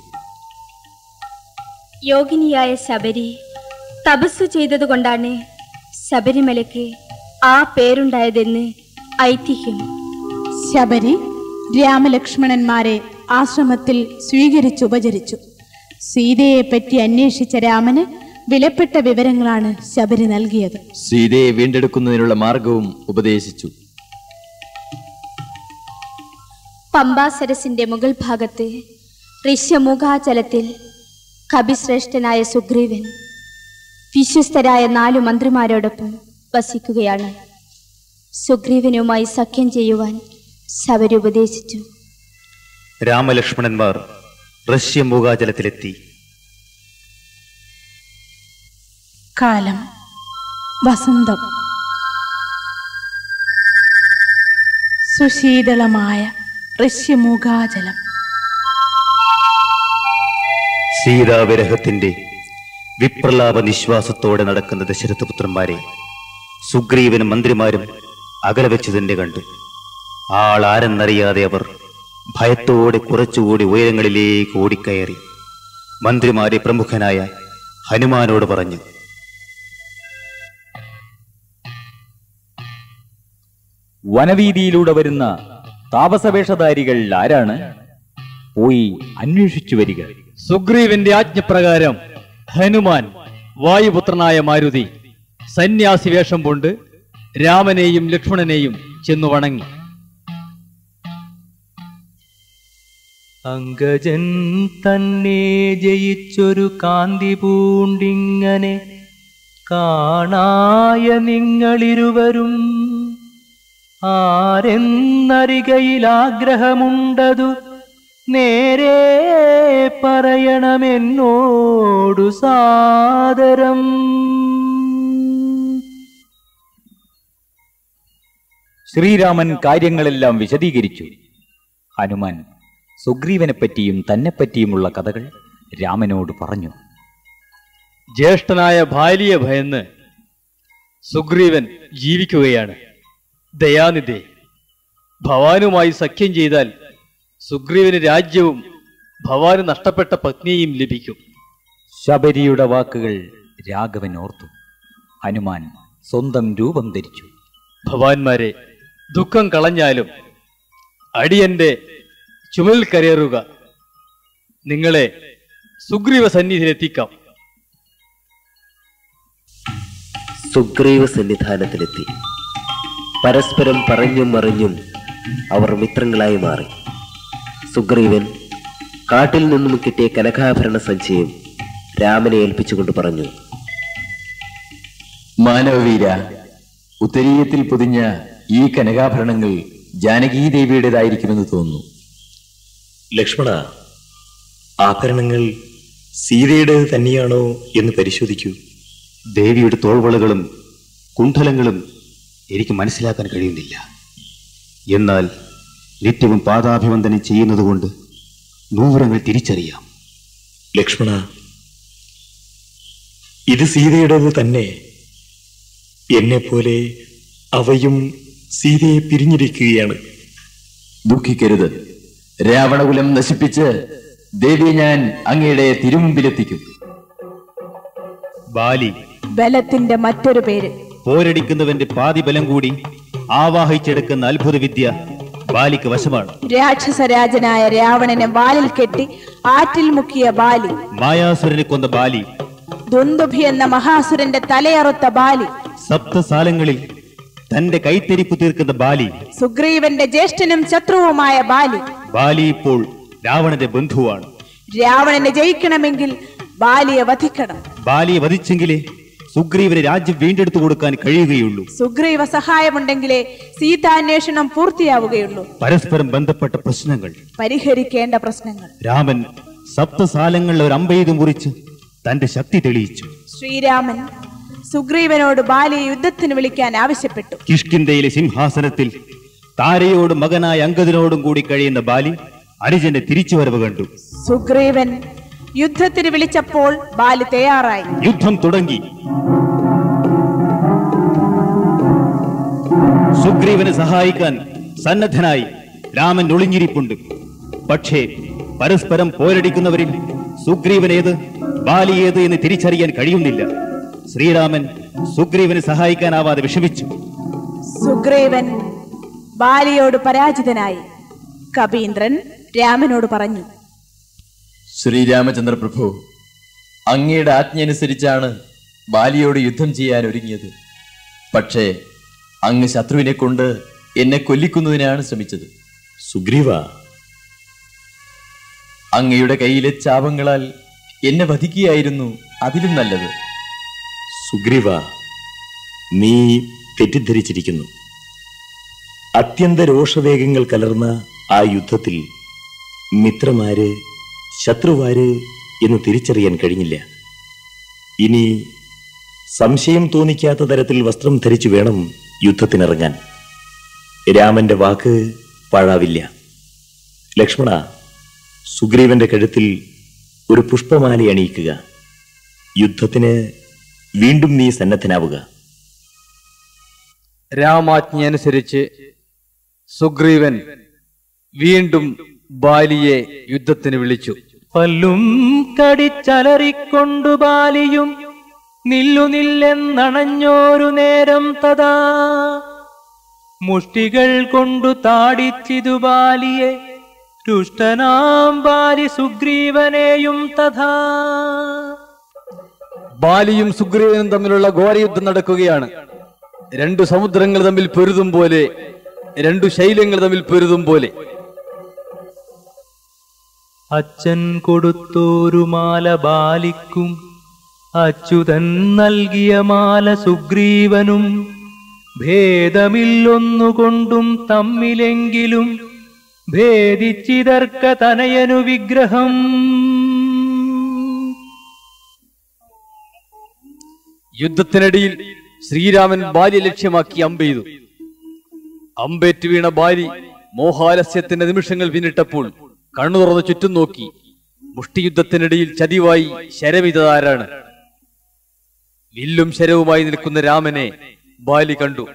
യോഗിനിയായ ശബരി തപസ്സു ചെയ്തതുകൊണ്ടാണ് ശബരിമലയ്ക്ക് ആ പേരുണ്ടായതെന്ന് ഐതിഹ്യം ശബരി രാമലക്ഷ്മണന്മാരെ ആശ്രമത്തിൽ സ്വീകരിച്ചുപചരിച്ചു സീതയെ പറ്റി അന്വേഷിച്ച രാമന് വിലപ്പെട്ട വിവരങ്ങളാണ് ശബരി നൽകിയത് സീതയെ വീണ്ടെടുക്കുന്നതിനുള്ള മാർഗവും ഉപദേശിച്ചു പമ്പാസരസിന്റെ മുകൾ ഭാഗത്ത് ഋഷ്യമുഖാചലത്തിൽ കപിശ്രേഷ്ഠനായ സുഗ്രീവൻ വിശ്വസ്തരായ നാലു മന്ത്രിമാരോടൊപ്പം വസിക്കുകയാണ് സുഗ്രീവനുമായി സഖ്യം ചെയ്യുവാൻ ശബരി ഉപദേശിച്ചു രാമലക്ഷ്മണന്മാർ റഷ്യ മൂകാചലത്തിലെത്തി കാലം വസന്തം സുശീതളമായ ഋഷ്യമൂകാചലം സീതാവിരഹത്തിന്റെ വിപ്രലാപ നിശ്വാസത്തോടെ നടക്കുന്ന ദശരഥപുത്രന്മാരെ സുഗ്രീവനും മന്ത്രിമാരും അകലെ വെച്ച് തന്നെ കണ്ടു ആളാരെന്നറിയാതെ അവർ ഭയത്തോടെ കുറച്ചുകൂടി ഉയരങ്ങളിലേക്ക് ഓടിക്കയറി മന്ത്രിമാരെ പ്രമുഖനായ ഹനുമാനോട് പറഞ്ഞു വനവീതിയിലൂടെ വരുന്ന താപസവേഷധാരികൾ ആരാണ് പോയി അന്വേഷിച്ചു വരിക സുഗ്രീവന്റെ ആജ്ഞപ്രകാരം ഹനുമാൻ വായുപുത്രനായ മാരുതി സന്യാസി വേഷം കൊണ്ട് രാമനെയും ലക്ഷ്മണനെയും ചെന്നു വണങ്ങി അങ്കജൻ തന്നെ ജയിച്ചൊരു കാന്തി പൂണ്ടിങ്ങനെ കാണായ നിങ്ങളിരുവരും ആരെന്നറികയിൽ ആഗ്രഹമുണ്ടതു നേരെ പറയണമെന്നോടു സാദരം ശ്രീരാമൻ കാര്യങ്ങളെല്ലാം വിശദീകരിച്ചു ഹനുമാൻ സുഗ്രീവനെപ്പറ്റിയും തന്നെപ്പറ്റിയുമുള്ള കഥകൾ രാമനോട് പറഞ്ഞു ജ്യേഷ്ഠനായ ബാലിയെ ഭയന്ന് സുഗ്രീവൻ ജീവിക്കുകയാണ് ദയാനിധി ഭവാനുമായി സഖ്യം ചെയ്താൽ സുഗ്രീവന് രാജ്യവും ഭവാന് നഷ്ടപ്പെട്ട പത്നിയും ലഭിക്കും ശബരിയുടെ വാക്കുകൾ രാഘവൻ ഓർത്തു ഹനുമാൻ സ്വന്തം രൂപം ധരിച്ചു ഭവാന്മാരെ ദുഃഖം കളഞ്ഞാലും അടിയന്റെ ചുമലിൽ കരയേറുക നിങ്ങളെ സുഗ്രീവ സന്നിധിയിലെത്തിക്കാം സുഗ്രീവ സന്നിധാനത്തിലെത്തി പരസ്പരം പറഞ്ഞും മറിഞ്ഞും അവർ മിത്രങ്ങളായി മാറി സുഗ്രീവൻ കാട്ടിൽ നിന്നും കിട്ടിയ കനകാഭരണ സഞ്ചയം രാമനെ ഏൽപ്പിച്ചുകൊണ്ട് പറഞ്ഞു മാനവവീര ഉത്തരീയത്തിൽ പൊതിഞ്ഞ ഈ കനകാഭരണങ്ങൾ ജാനകീദേവിയുടേതായിരിക്കുമെന്ന് തോന്നുന്നു ലക്ഷ്മണ ആഭരണങ്ങൾ സീതയുടേത് തന്നെയാണോ എന്ന് പരിശോധിക്കൂ ദേവിയുടെ തോൾവളകളും കുണ്ഠലങ്ങളും എനിക്ക് മനസ്സിലാക്കാൻ കഴിയുന്നില്ല എന്നാൽ നിത്യവും പാദാഭിവന്ദനം ചെയ്യുന്നതുകൊണ്ട് നൂറങ്ങൾ തിരിച്ചറിയാം ലക്ഷ്മണ ഇത് സീതയുടേത് തന്നെ എന്നെ പോലെ അവയും സീതയെ പിരിഞ്ഞിരിക്കുകയാണ് ദുഃഖിക്കരുത് രാവണകുലം നശിപ്പിച്ച് ദേവിയെ ഞാൻ അങ്ങയുടെ തിരുമുമ്പിലെത്തിക്കും ബാലി ബലത്തിന്റെ മറ്റൊരു പേര് പോരടിക്കുന്നവന്റെ പാതിബലം കൂടി ആവാഹിച്ചെടുക്കുന്ന അത്ഭുത വിദ്യ ബാലിക്ക് വശമാണ് രാക്ഷസരാജനായ രാവണനെ വാലിൽ കെട്ടി ആറ്റിൽ മുക്കിയ ബാലി മായാസുരനെ കൊന്ന ബാലി ദുന്ദുഭി എന്ന മഹാസുരന്റെ തലയറുത്ത ബാലി സപ്തസാലങ്ങളിൽ തന്റെ കൈത്തെരിപ്പ് തീർക്കുന്ന ബാലി സുഗ്രീവന്റെ ജ്യേഷ്ഠനും ശത്രുവുമായ ബാലി ബാലി ഇപ്പോൾ രാവണന്റെ ബന്ധുവാണ് രാവണനെ ജയിക്കണമെങ്കിൽ ബാലിയെ വധിക്കണം ബാലിയെ വധിച്ചെങ്കിലേ സുഗ്രീവന് രാജ്യം വീണ്ടെടുത്തു കൊടുക്കാൻ കഴിയുകയുള്ളൂ സുഗ്രീവ സഹായമുണ്ടെങ്കിലേ സീതാന്വേഷണം പൂർത്തിയാവുകയുള്ളൂ പരസ്പരം ബന്ധപ്പെട്ട പ്രശ്നങ്ങൾ പരിഹരിക്കേണ്ട പ്രശ്നങ്ങൾ രാമൻ സപ്തസാലങ്ങളിൽ ഒരു അമ്പെയ്ത് മുറിച്ച് തന്റെ ശക്തി തെളിയിച്ചു ശ്രീരാമൻ സുഗ്രീവനോട് ബാലിയെ യുദ്ധത്തിന് വിളിക്കാൻ ആവശ്യപ്പെട്ടു കിഷ്കിന്തയിലെ സിംഹാസനത്തിൽ താരയോടും മകനായ അങ്കദനോടും കൂടി കഴിയുന്ന ബാലി അനുജന്റെ തിരിച്ചുവരവ് കണ്ടു സുഗ്രീവൻ യുദ്ധത്തിന് വിളിച്ചപ്പോൾ ബാലി തയ്യാറായി യുദ്ധം തുടങ്ങി സുഗ്രീവനെ സഹായിക്കാൻ സന്നദ്ധനായി രാമൻ ഒളിഞ്ഞിരിപ്പുണ്ട് പക്ഷേ പരസ്പരം പോരടിക്കുന്നവരിൽ സുഗ്രീവനേത് ബാലിയേത് എന്ന് തിരിച്ചറിയാൻ കഴിയുന്നില്ല ശ്രീരാമൻ സുഗ്രീവനെ സഹായിക്കാനാവാതെ വിഷമിച്ചു സുഗ്രീവൻ ബാലിയോട് പരാജിതനായി കപീന്ദ്രൻ രാമനോട് പറഞ്ഞു ശ്രീരാമചന്ദ്ര പ്രഭു അങ്ങയുടെ ആജ്ഞയനുസരിച്ചാണ് ബാലിയോട് യുദ്ധം ചെയ്യാൻ ഒരുങ്ങിയത് പക്ഷേ അങ്ങ് ശത്രുവിനെ കൊണ്ട് എന്നെ കൊല്ലിക്കുന്നതിനാണ് ശ്രമിച്ചത് സുഗ്രീവ അങ്ങയുടെ കയ്യിലെ ചാപങ്ങളാൽ എന്നെ വധിക്കുകയായിരുന്നു അതിലും നല്ലത് സുഗ്രീവ നീ തെറ്റിദ്ധരിച്ചിരിക്കുന്നു അത്യന്ത രോഷവേഗങ്ങൾ കലർന്ന ആ യുദ്ധത്തിൽ മിത്രമാര് ശത്രുവാര് എന്ന് തിരിച്ചറിയാൻ കഴിഞ്ഞില്ല ഇനി സംശയം തോന്നിക്കാത്ത തരത്തിൽ വസ്ത്രം ധരിച്ചു വേണം യുദ്ധത്തിനിറങ്ങാൻ രാമന്റെ വാക്ക് പാഴാവില്ല ലക്ഷ്മണ സുഗ്രീവന്റെ കഴുത്തിൽ ഒരു പുഷ്പമാല അണിയിക്കുക യുദ്ധത്തിന് വീണ്ടും നീ സന്നദ്ധനാവുക രാമാജ്ഞ അനുസരിച്ച് സുഗ്രീവൻ വീണ്ടും ബാലിയെ യുദ്ധത്തിന് വിളിച്ചു പല്ലും കടിച്ചലറിക്കൊണ്ടു ബാലിയും നില്ലു നില്ലെന്നണഞ്ഞോരു നേരം തഥാ മുഷ്ടികൾ കൊണ്ടു താടിച്ചിതു ബാലിയെ രുഷ്ടനാം ബാലി സുഗ്രീവനെയും തഥാ ബാലിയും സുഗ്രീവനും തമ്മിലുള്ള ഘോരയുദ്ധം നടക്കുകയാണ് രണ്ടു സമുദ്രങ്ങൾ തമ്മിൽ പൊരുതും പോലെ രണ്ടു ശൈലങ്ങൾ തമ്മിൽ പൊരുതും പോലെ അച്ഛൻ കൊടുത്തോരു മാല ബാലിക്കും അച്യുതൻ നൽകിയ മാല സുഗ്രീവനും ഭേദമില്ലൊന്നുകൊണ്ടും തമ്മിലെങ്കിലും ഭേദിച്ചിതർക്ക തനയനു വിഗ്രഹം യുദ്ധത്തിനിടയിൽ ശ്രീരാമൻ ബാല്യ ലക്ഷ്യമാക്കി അമ്പെയ്തു അമ്പേറ്റ് വീണ ബാലി മോഹാലസ്യത്തിന്റെ നിമിഷങ്ങൾ പിന്നിട്ടപ്പോൾ കണ്ണു തുറന്ന് ചുറ്റും നോക്കി മുഷ്ടിയുദ്ധത്തിനിടയിൽ ചതിവായി ശരമിതാരാണ് വില്ലും ശരവുമായി നിൽക്കുന്ന രാമനെ ബാലി കണ്ടു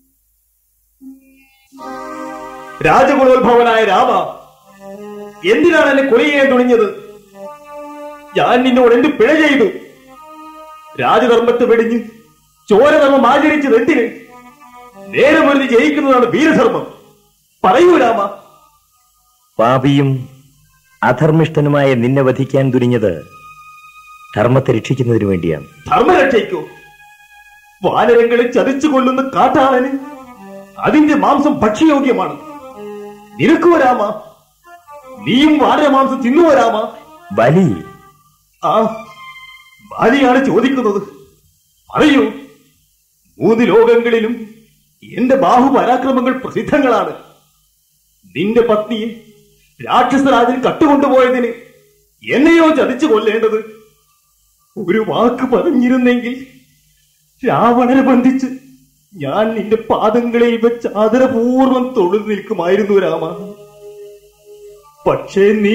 രാജകുലോത്ഭവനായ രാമ എന്തിനാണ് എന്നെ കൊല ചെയ്യാൻ തുണിഞ്ഞത് ഞാൻ നിന്നോട് എന്ത് പിഴ ചെയ്തു രാജധർമ്മത്തെ വെടിഞ്ഞ് ചോരധർമ്മം ആചരിച്ചത് എന്തിന് നേരെ മുരുതി ജയിക്കുന്നതാണ് വീരധർമ്മം പറയൂ രാമ പാപിയും അധർമ്മിഷ്ഠനുമായ നിന്നെ വധിക്കാൻ തുനിഞ്ഞത് ധർമ്മത്തെ രക്ഷിക്കുന്നതിനു വേണ്ടിയാണ് ധർമ്മരക്ഷയ്ക്കോ വാനരങ്ങളെ ചതിച്ചു കൊല്ലുന്ന കാട്ടാളന് അതിന്റെ മാംസം ഭക്ഷ്യയോഗ്യമാണ് നിനക്കോ രാമ നീയും വാനരമാംസം തിന്നുവോ രാമ ബലി ആ ബാലിയാണ് ചോദിക്കുന്നത് പറയൂ മൂന്ന് ലോകങ്ങളിലും എന്റെ ബാഹുപരാക്രമങ്ങൾ പ്രസിദ്ധങ്ങളാണ് നിന്റെ പത്നിയെ രാക്ഷസരാജൻ കട്ടുകൊണ്ടുപോയതിന് എന്നെയോ ചതിച്ചു കൊല്ലേണ്ടത് ഒരു വാക്ക് പറഞ്ഞിരുന്നെങ്കിൽ രാവണനെ ബന്ധിച്ച് ഞാൻ നിന്റെ പാദങ്ങളിൽ വെച്ച് ആദരപൂർവം തൊഴുതു നിൽക്കുമായിരുന്നു രാമ പക്ഷേ നീ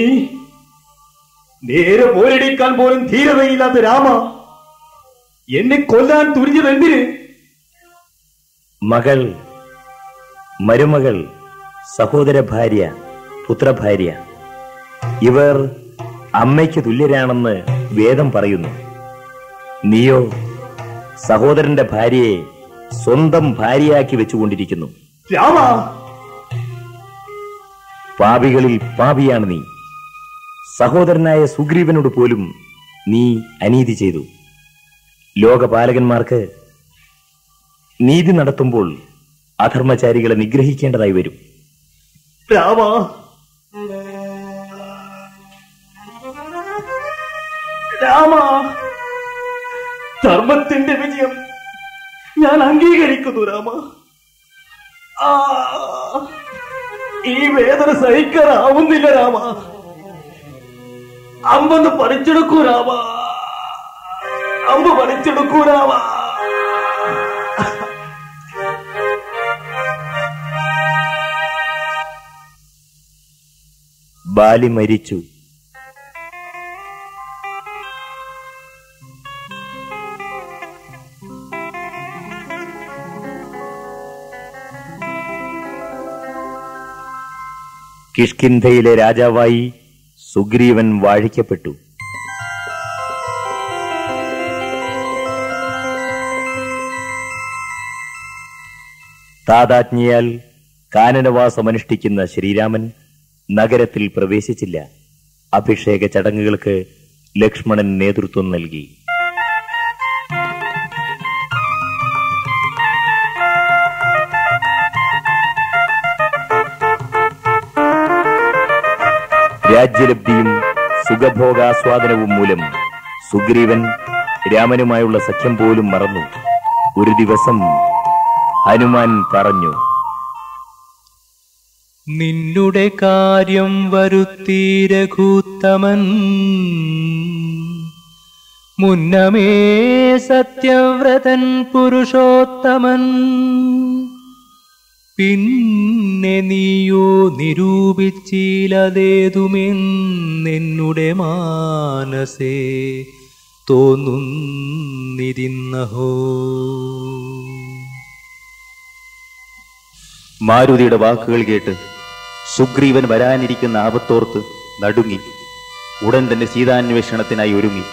നേരെ പോരടിക്കാൻ പോലും ധീരതയില്ലാത്ത രാമ എന്നെ കൊല്ലാൻ തുരിഞ്ഞത് എന്തിന് മകൾ മരുമകൾ സഹോദര ഭാര്യ പുത്രഭാര്യ ഇവർ അമ്മയ്ക്ക് തുല്യരാണെന്ന് വേദം പറയുന്നു നീയോ സഹോദരന്റെ ഭാര്യയെ സ്വന്തം ഭാര്യയാക്കി വെച്ചുകൊണ്ടിരിക്കുന്നു രാമ പാപികളിൽ പാപിയാണ് നീ സഹോദരനായ സുഗ്രീവനോട് പോലും നീ അനീതി ചെയ്തു ലോകപാലകന്മാർക്ക് നീതി നടത്തുമ്പോൾ അധർമ്മചാരികളെ നിഗ്രഹിക്കേണ്ടതായി വരും രാമ രാമ ധർമ്മത്തിന്റെ വിജയം ഞാൻ അംഗീകരിക്കുന്നു രാമ ആ, ഈ വേദന സഹിക്കാനാവുന്നില്ല രാമ അമ്പൊന്ന് പറിച്ചെടുക്കൂ രാമ അമ്പ് പറിച്ചെടുക്കൂ രാമ ബാലി മരിച്ചു കിഷ്കിന്ധയിലെ രാജാവായി സുഗ്രീവൻ വാഴിക്കപ്പെട്ടു താതാജ്ഞയാൽ കാനനവാസമനുഷ്ഠിക്കുന്ന ശ്രീരാമൻ നഗരത്തിൽ പ്രവേശിച്ചില്ല അഭിഷേക ചടങ്ങുകൾക്ക് ലക്ഷ്മണൻ നേതൃത്വം നൽകി രാജ്യലബ്ധിയും സുഖഭോഗാസ്വാദനവും മൂലം സുഗ്രീവൻ രാമനുമായുള്ള സഖ്യം പോലും മറന്നു ഒരു ദിവസം ഹനുമാൻ പറഞ്ഞു നിന്നുടെ കാര്യം വരുത്തി രഘൂത്തമൻ മുന്നമേ സത്യവ്രതൻ പുരുഷോത്തമൻ പിന്നെ നീയോ നിരൂപിച്ചിലതേതുമെന്നെന്നുടെ മാനസേ തോന്നുന്നിരിന്നഹോ മാരുതിയുടെ വാക്കുകൾ കേട്ട് സുഗ്രീവൻ വരാനിരിക്കുന്ന ആപത്തോർത്ത് നടുങ്ങി ഉടൻ തന്നെ സീതാന്വേഷണത്തിനായി ഒരുങ്ങി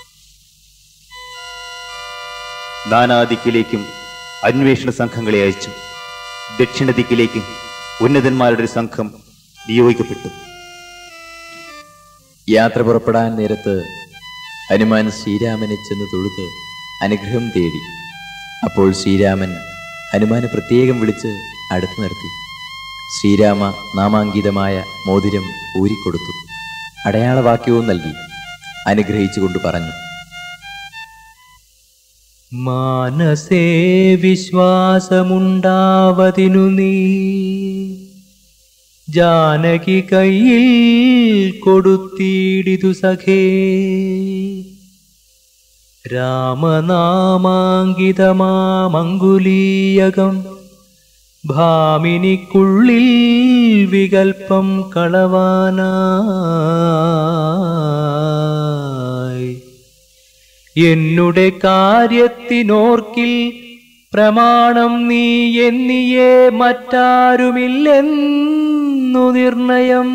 നാനാദിക്കിലേക്കും അന്വേഷണ സംഘങ്ങളെ അയച്ചു ദക്ഷിണ ദിക്കിലേക്ക് ഉന്നതന്മാരുടെ ഒരു സംഘം നിയോഗിക്കപ്പെട്ടു യാത്ര പുറപ്പെടാൻ നേരത്ത് ഹനുമാൻ ശ്രീരാമനെ ചെന്ന് തൊഴുത് അനുഗ്രഹം തേടി അപ്പോൾ ശ്രീരാമൻ ഹനുമാനെ പ്രത്യേകം വിളിച്ച് അടുത്തു നിർത്തി ശ്രീരാമ നാമാങ്കിതമായ മോതിരം ഊരിക്കൊടുത്തു അടയാളവാക്യവും നൽകി അനുഗ്രഹിച്ചുകൊണ്ട് പറഞ്ഞു മാനസേ വിശ്വാസമുണ്ടാവതിനു നീ ജാനകി കയ്യിൽ കൊടുത്തിടിതു സഖേ രാമനാമാങ്കിതമാമങ്കുലീയകം ഭാമിനിക്കുള്ളിൽ വികൽപ്പം കളവാനായി എന്നുടെ കാര്യത്തിനോർക്കിൽ പ്രമാണം നീ എന്നിയേ മറ്റാരുമില്ലെന്നു നിർണയം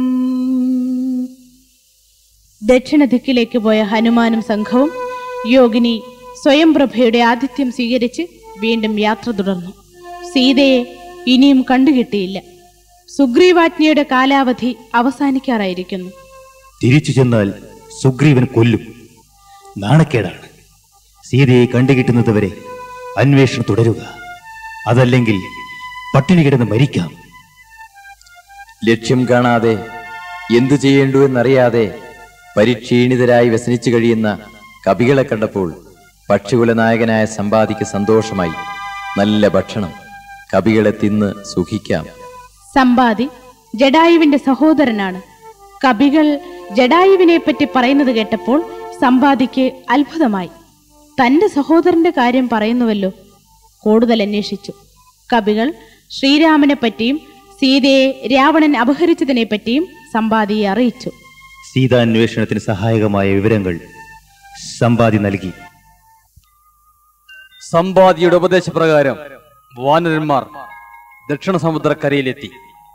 ദക്ഷിണ ദിക്കിലേക്ക് പോയ ഹനുമാനും സംഘവും യോഗിനി സ്വയംപ്രഭയുടെ ആതിഥ്യം സ്വീകരിച്ച് വീണ്ടും യാത്ര തുടർന്നു സീതയെ ഇനിയും കണ്ടുകിട്ടിയില്ല സുഗ്രീവാജ്ഞയുടെ കാലാവധി അവസാനിക്കാറായിരിക്കുന്നു തിരിച്ചു ചെന്നാൽ സുഗ്രീവൻ കൊല്ലും നാണക്കേടാണ് സീതയെ കണ്ടുകിട്ടുന്നത് വരെ അന്വേഷണം തുടരുക അതല്ലെങ്കിൽ പട്ടിണി കിടന്ന് മരിക്കാം ലക്ഷ്യം കാണാതെ എന്തു ചെയ്യേണ്ടു എന്നറിയാതെ പരിക്ഷീണിതരായി വ്യസനിച്ചു കഴിയുന്ന കവികളെ കണ്ടപ്പോൾ പക്ഷികുലനായകനായ സമ്പാദിക്ക് സന്തോഷമായി നല്ല ഭക്ഷണം കവികളെ തിന്ന് സുഖിക്കാം സമ്പാദി ജഡായുവിന്റെ സഹോദരനാണ് കവികൾ ജഡായുവിനെ പറ്റി പറയുന്നത് കേട്ടപ്പോൾ സമ്പാദിക്ക് അത്ഭുതമായി തന്റെ സഹോദരന്റെ കാര്യം പറയുന്നുവല്ലോ കൂടുതൽ അന്വേഷിച്ചു കവികൾ ശ്രീരാമനെ പറ്റിയും സീതയെ രാവണൻ അപഹരിച്ചതിനെ പറ്റിയും സമ്പാദിയെ അറിയിച്ചു സീതാന്വേഷണത്തിന് സഹായകമായ വിവരങ്ങൾ സമ്പാദി നൽകി സമ്പാദിയുടെ ഉപദേശപ്രകാരം വാനരന്മാർ ദക്ഷിണ സമുദ്രക്കരയിലെത്തി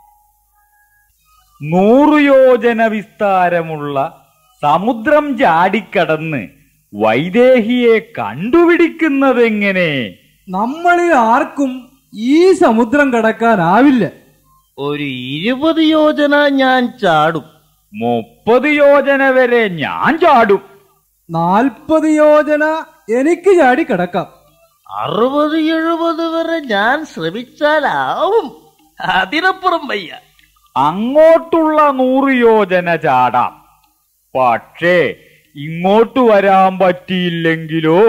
നൂറു യോജന വിസ്താരമുള്ള സമുദ്രം ചാടിക്കടന്ന് വൈദേഹിയെ കണ്ടുപിടിക്കുന്നതെങ്ങനെ നമ്മളിൽ ആർക്കും ഈ സമുദ്രം കടക്കാനാവില്ല ഒരു ഇരുപത് യോജന ഞാൻ ചാടും മുപ്പത് യോജന വരെ ഞാൻ ചാടും നാൽപ്പത് യോജന എനിക്ക് ചാടി കിടക്കാം അറുപത് എഴുപത് വരെ ഞാൻ ശ്രമിച്ചാലാവും അതിനപ്പുറം വയ്യ അങ്ങോട്ടുള്ള നൂറ് യോജന ചാടാം പക്ഷേ ഇങ്ങോട്ട് വരാൻ പറ്റിയില്ലെങ്കിലോ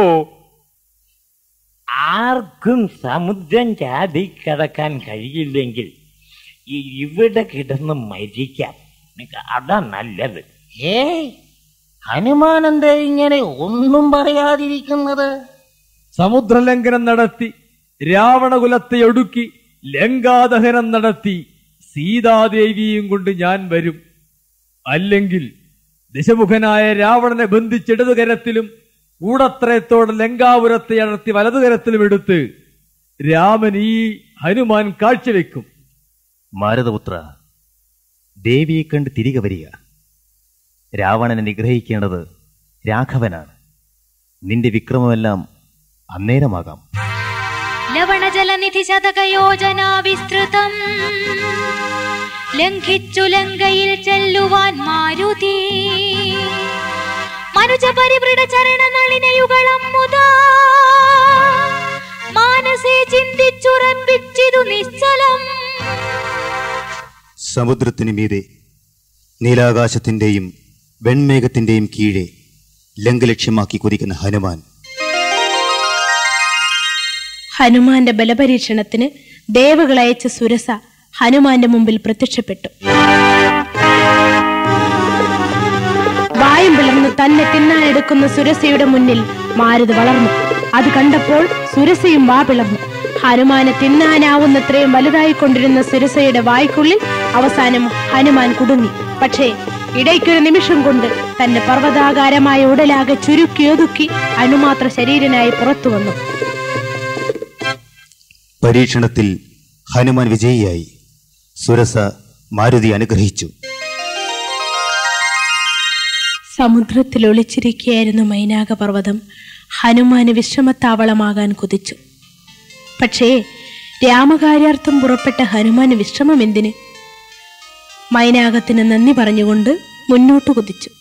ആർക്കും സമുദ്രം ചാടി കിടക്കാൻ കഴിയില്ലെങ്കിൽ ഈ ഇവിടെ കിടന്ന് മരിക്കാം അതാ നല്ലത് ഏയ് ഹനുമാനന്ദ ഇങ്ങനെ ഒന്നും പറയാതിരിക്കുന്നത് സമുദ്രലംഘനം നടത്തി രാവണകുലത്തെ ഒടുക്കി ലങ്കാദഹനം നടത്തി സീതാദേവിയും കൊണ്ട് ഞാൻ വരും അല്ലെങ്കിൽ ദശമുഖനായ രാവണനെ ബന്ധിച്ചിടതുകരത്തിലും കൂടത്രയത്തോടെ ലങ്കാപുരത്തെ അടർത്തി വലതുകരത്തിലും എടുത്ത് രാമൻ ഈ ഹനുമാൻ കാഴ്ചവെക്കും മാരതപുത്ര ദേവിയെ കണ്ട് തിരികെ വരിക രാവണനെ നിഗ്രഹിക്കേണ്ടത് രാഘവനാണ് നിന്റെ വിക്രമമെല്ലാം അന്നേരമാകാം ലവണജലനിധി ശതകയോജന വിസ്തൃതം ലംഘിച്ചു ലങ്കയിൽ ചെല്ലുവാൻ മാരുതി മനുജ പരിവൃഢ ചരണ നളിനയുഗളം മുതാ മാനസേ ചിന്തിച്ചുറപ്പിച്ചിതു നിശ്ചലം സമുദ്രത്തിനു മീതെ നീലാകാശത്തിന്റെയും വെൺമേഘത്തിന്റെയും കീഴെ ലംഘലക്ഷ്യമാക്കി കുതിക്കുന്ന ഹനുമാൻ ഹനുമാന്റെ ബലപരീക്ഷണത്തിന് ദേവകളയച്ച സുരസ ഹനുമാന്റെ മുമ്പിൽ പ്രത്യക്ഷപ്പെട്ടു വായും പിളർന്ന് തന്നെ തിന്നാനെടുക്കുന്ന സുരസയുടെ മുന്നിൽ മാരുത് വളർന്നു അത് കണ്ടപ്പോൾ സുരസയും വാ പിളർന്നു ഹനുമാനെ തിന്നാനാവുന്നത്രയും വലുതായിക്കൊണ്ടിരുന്ന സുരസയുടെ വായ്ക്കുള്ളിൽ അവസാനം ഹനുമാൻ കുടുങ്ങി പക്ഷേ ഇടയ്ക്കൊരു നിമിഷം കൊണ്ട് തന്റെ പർവ്വതാകാരമായ ഉടലാകെ ചുരുക്കി ഒതുക്കി അണുമാത്ര ശരീരനായി പുറത്തു വന്നു പരീക്ഷണത്തിൽ ഹനുമാൻ വിജയിയായി സുരസ മാരുതി അനുഗ്രഹിച്ചു സമുദ്രത്തിൽ ഒളിച്ചിരിക്കുകയായിരുന്നു മൈനാക പർവ്വതം ഹനുമാന് വിശ്രമത്താവളമാകാൻ കുതിച്ചു പക്ഷേ രാമകാര്യാർത്ഥം പുറപ്പെട്ട ഹനുമാന് വിശ്രമം എന്തിന് മൈനാകത്തിന് നന്ദി പറഞ്ഞുകൊണ്ട് മുന്നോട്ട് കുതിച്ചു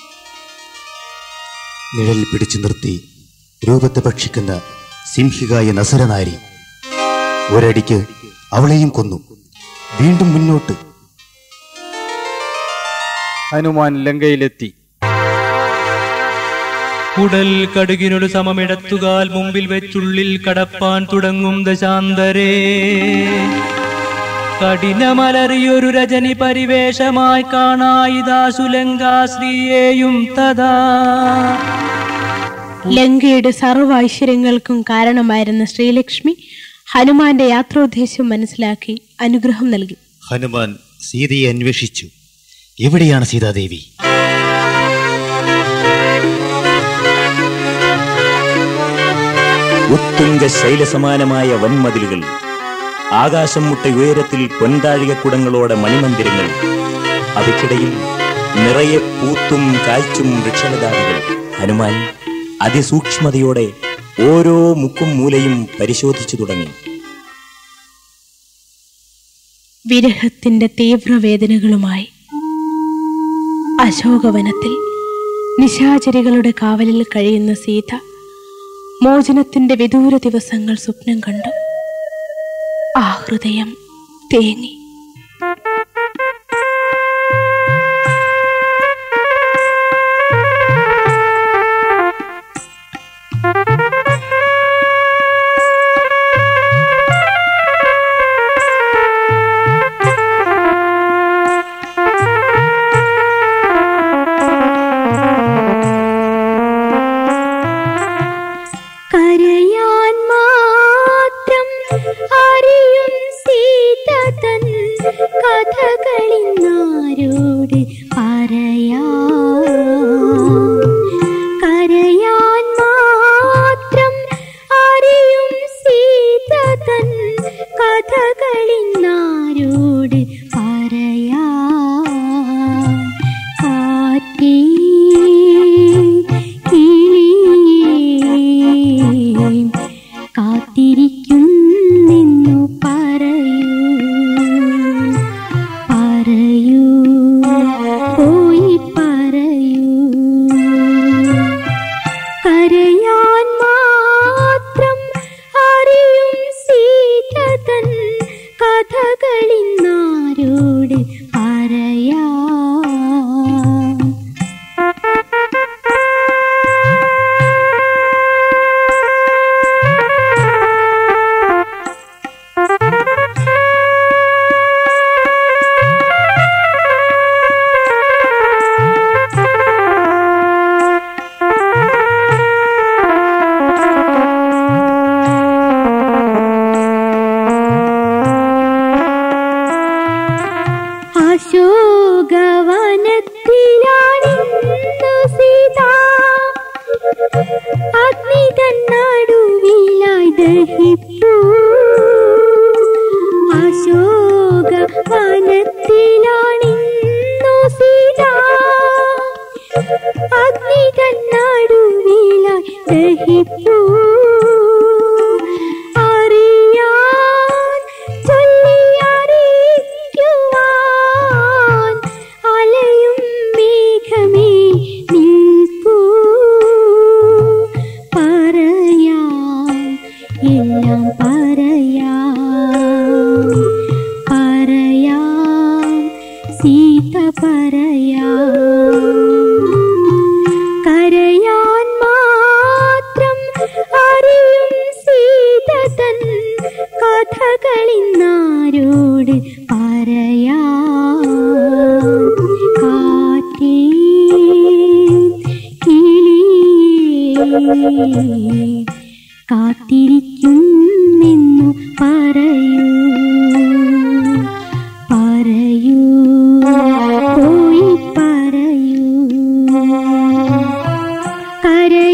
നിഴലിൽ പിടിച്ചു നിർത്തി രൂപത്തെ ഭക്ഷിക്കുന്ന സിംഹികായ നസരനാരി ഒരടിക്ക് അവളെയും കൊന്നു വീണ്ടും മുന്നോട്ട് ഹനുമാൻ ലങ്കയിലെത്തി കുടൽ കടുകിനൊരു സമമിടത്തുകാൽ മുമ്പിൽ വെച്ചുള്ളിൽ കടപ്പാൻ തുടങ്ങും ദശാന്തരേ കഠിനമലറിയൊരു രജനി പരിവേഷമായി കാണായിതാ സുലങ്കാശ്രീയെയും തഥാ ലങ്കയുടെ സർവ്വ ഐശ്വര്യങ്ങൾക്കും കാരണമായിരുന്ന ശ്രീലക്ഷ്മി ഹനുമാന്റെ യാത്രോദ്ദേശം മനസ്സിലാക്കി അനുഗ്രഹം നൽകി ഹനുമാൻ സീതയെ അന്വേഷിച്ചു എവിടെയാണ് സീതാദേവി ഉത്തുംഗ ശൈലസമാനമായ വൻമതിലുകൾ ആകാശം മുട്ട ഉയരത്തിൽ പൊൻതാഴികക്കുടങ്ങളോടെ മണിമന്ദിരങ്ങൾ അവയ്ക്കിടയിൽ നിറയെ പൂത്തും കായ്ച്ചും വൃക്ഷലതാദികൾ ഹനുമാൻ അതിസൂക്ഷ്മതയോടെ ഓരോ മുക്കും മൂലയും പരിശോധിച്ചു തുടങ്ങി വിരഹത്തിന്റെ തീവ്രവേദനകളുമായി അശോകവനത്തിൽ നിശാചരികളുടെ കാവലിൽ കഴിയുന്ന സീത മോചനത്തിന്റെ വിദൂര ദിവസങ്ങൾ സ്വപ്നം കണ്ടു ആ ഹൃദയം തേങ്ങി കരയാൻ മാത്രം അറിയും സീത തൻ കഥകളിന്നാരോട് പറയാ കരയാൻ മാത്രം അറിയും സീത തൻ കഥകളിന്നാരോട് പറയാ കാറ്റേ കിളിയേ കാത്തിരിക്കും നിന്നു പറയൂ പറയൂ പോയി പറയൂ കരയാൻ മാത്രം അറിയും സീത തൻ കഥകളിന്നാരോട് പറയാ അശോകവനത്തിലാണിന്നു സീത അഗ്നി തന്നടുവിലായി ദഹിപ്പൂ അശോകവനത്തിലാണിന്നു സീത അഗ്നി തന്നടുവിലായി ദഹിപ്പൂ അറിയാൻ ചൊല്ലിയറിയിക്കുവാൻ അലയും മേഘമേ നിൽക്കൂ പറയാം എല്ലാം പറയാം പറയാം സീത പറയാം കരയാൻ മാത്രം അറിയും സീത തൻ കഥകളിന്നാരോട് പറയാ കാറ്റേ കിളിയേ കാത്തിരിക്കും നിന്നു പറയൂ പറയൂ പോയി പറയൂ കരയ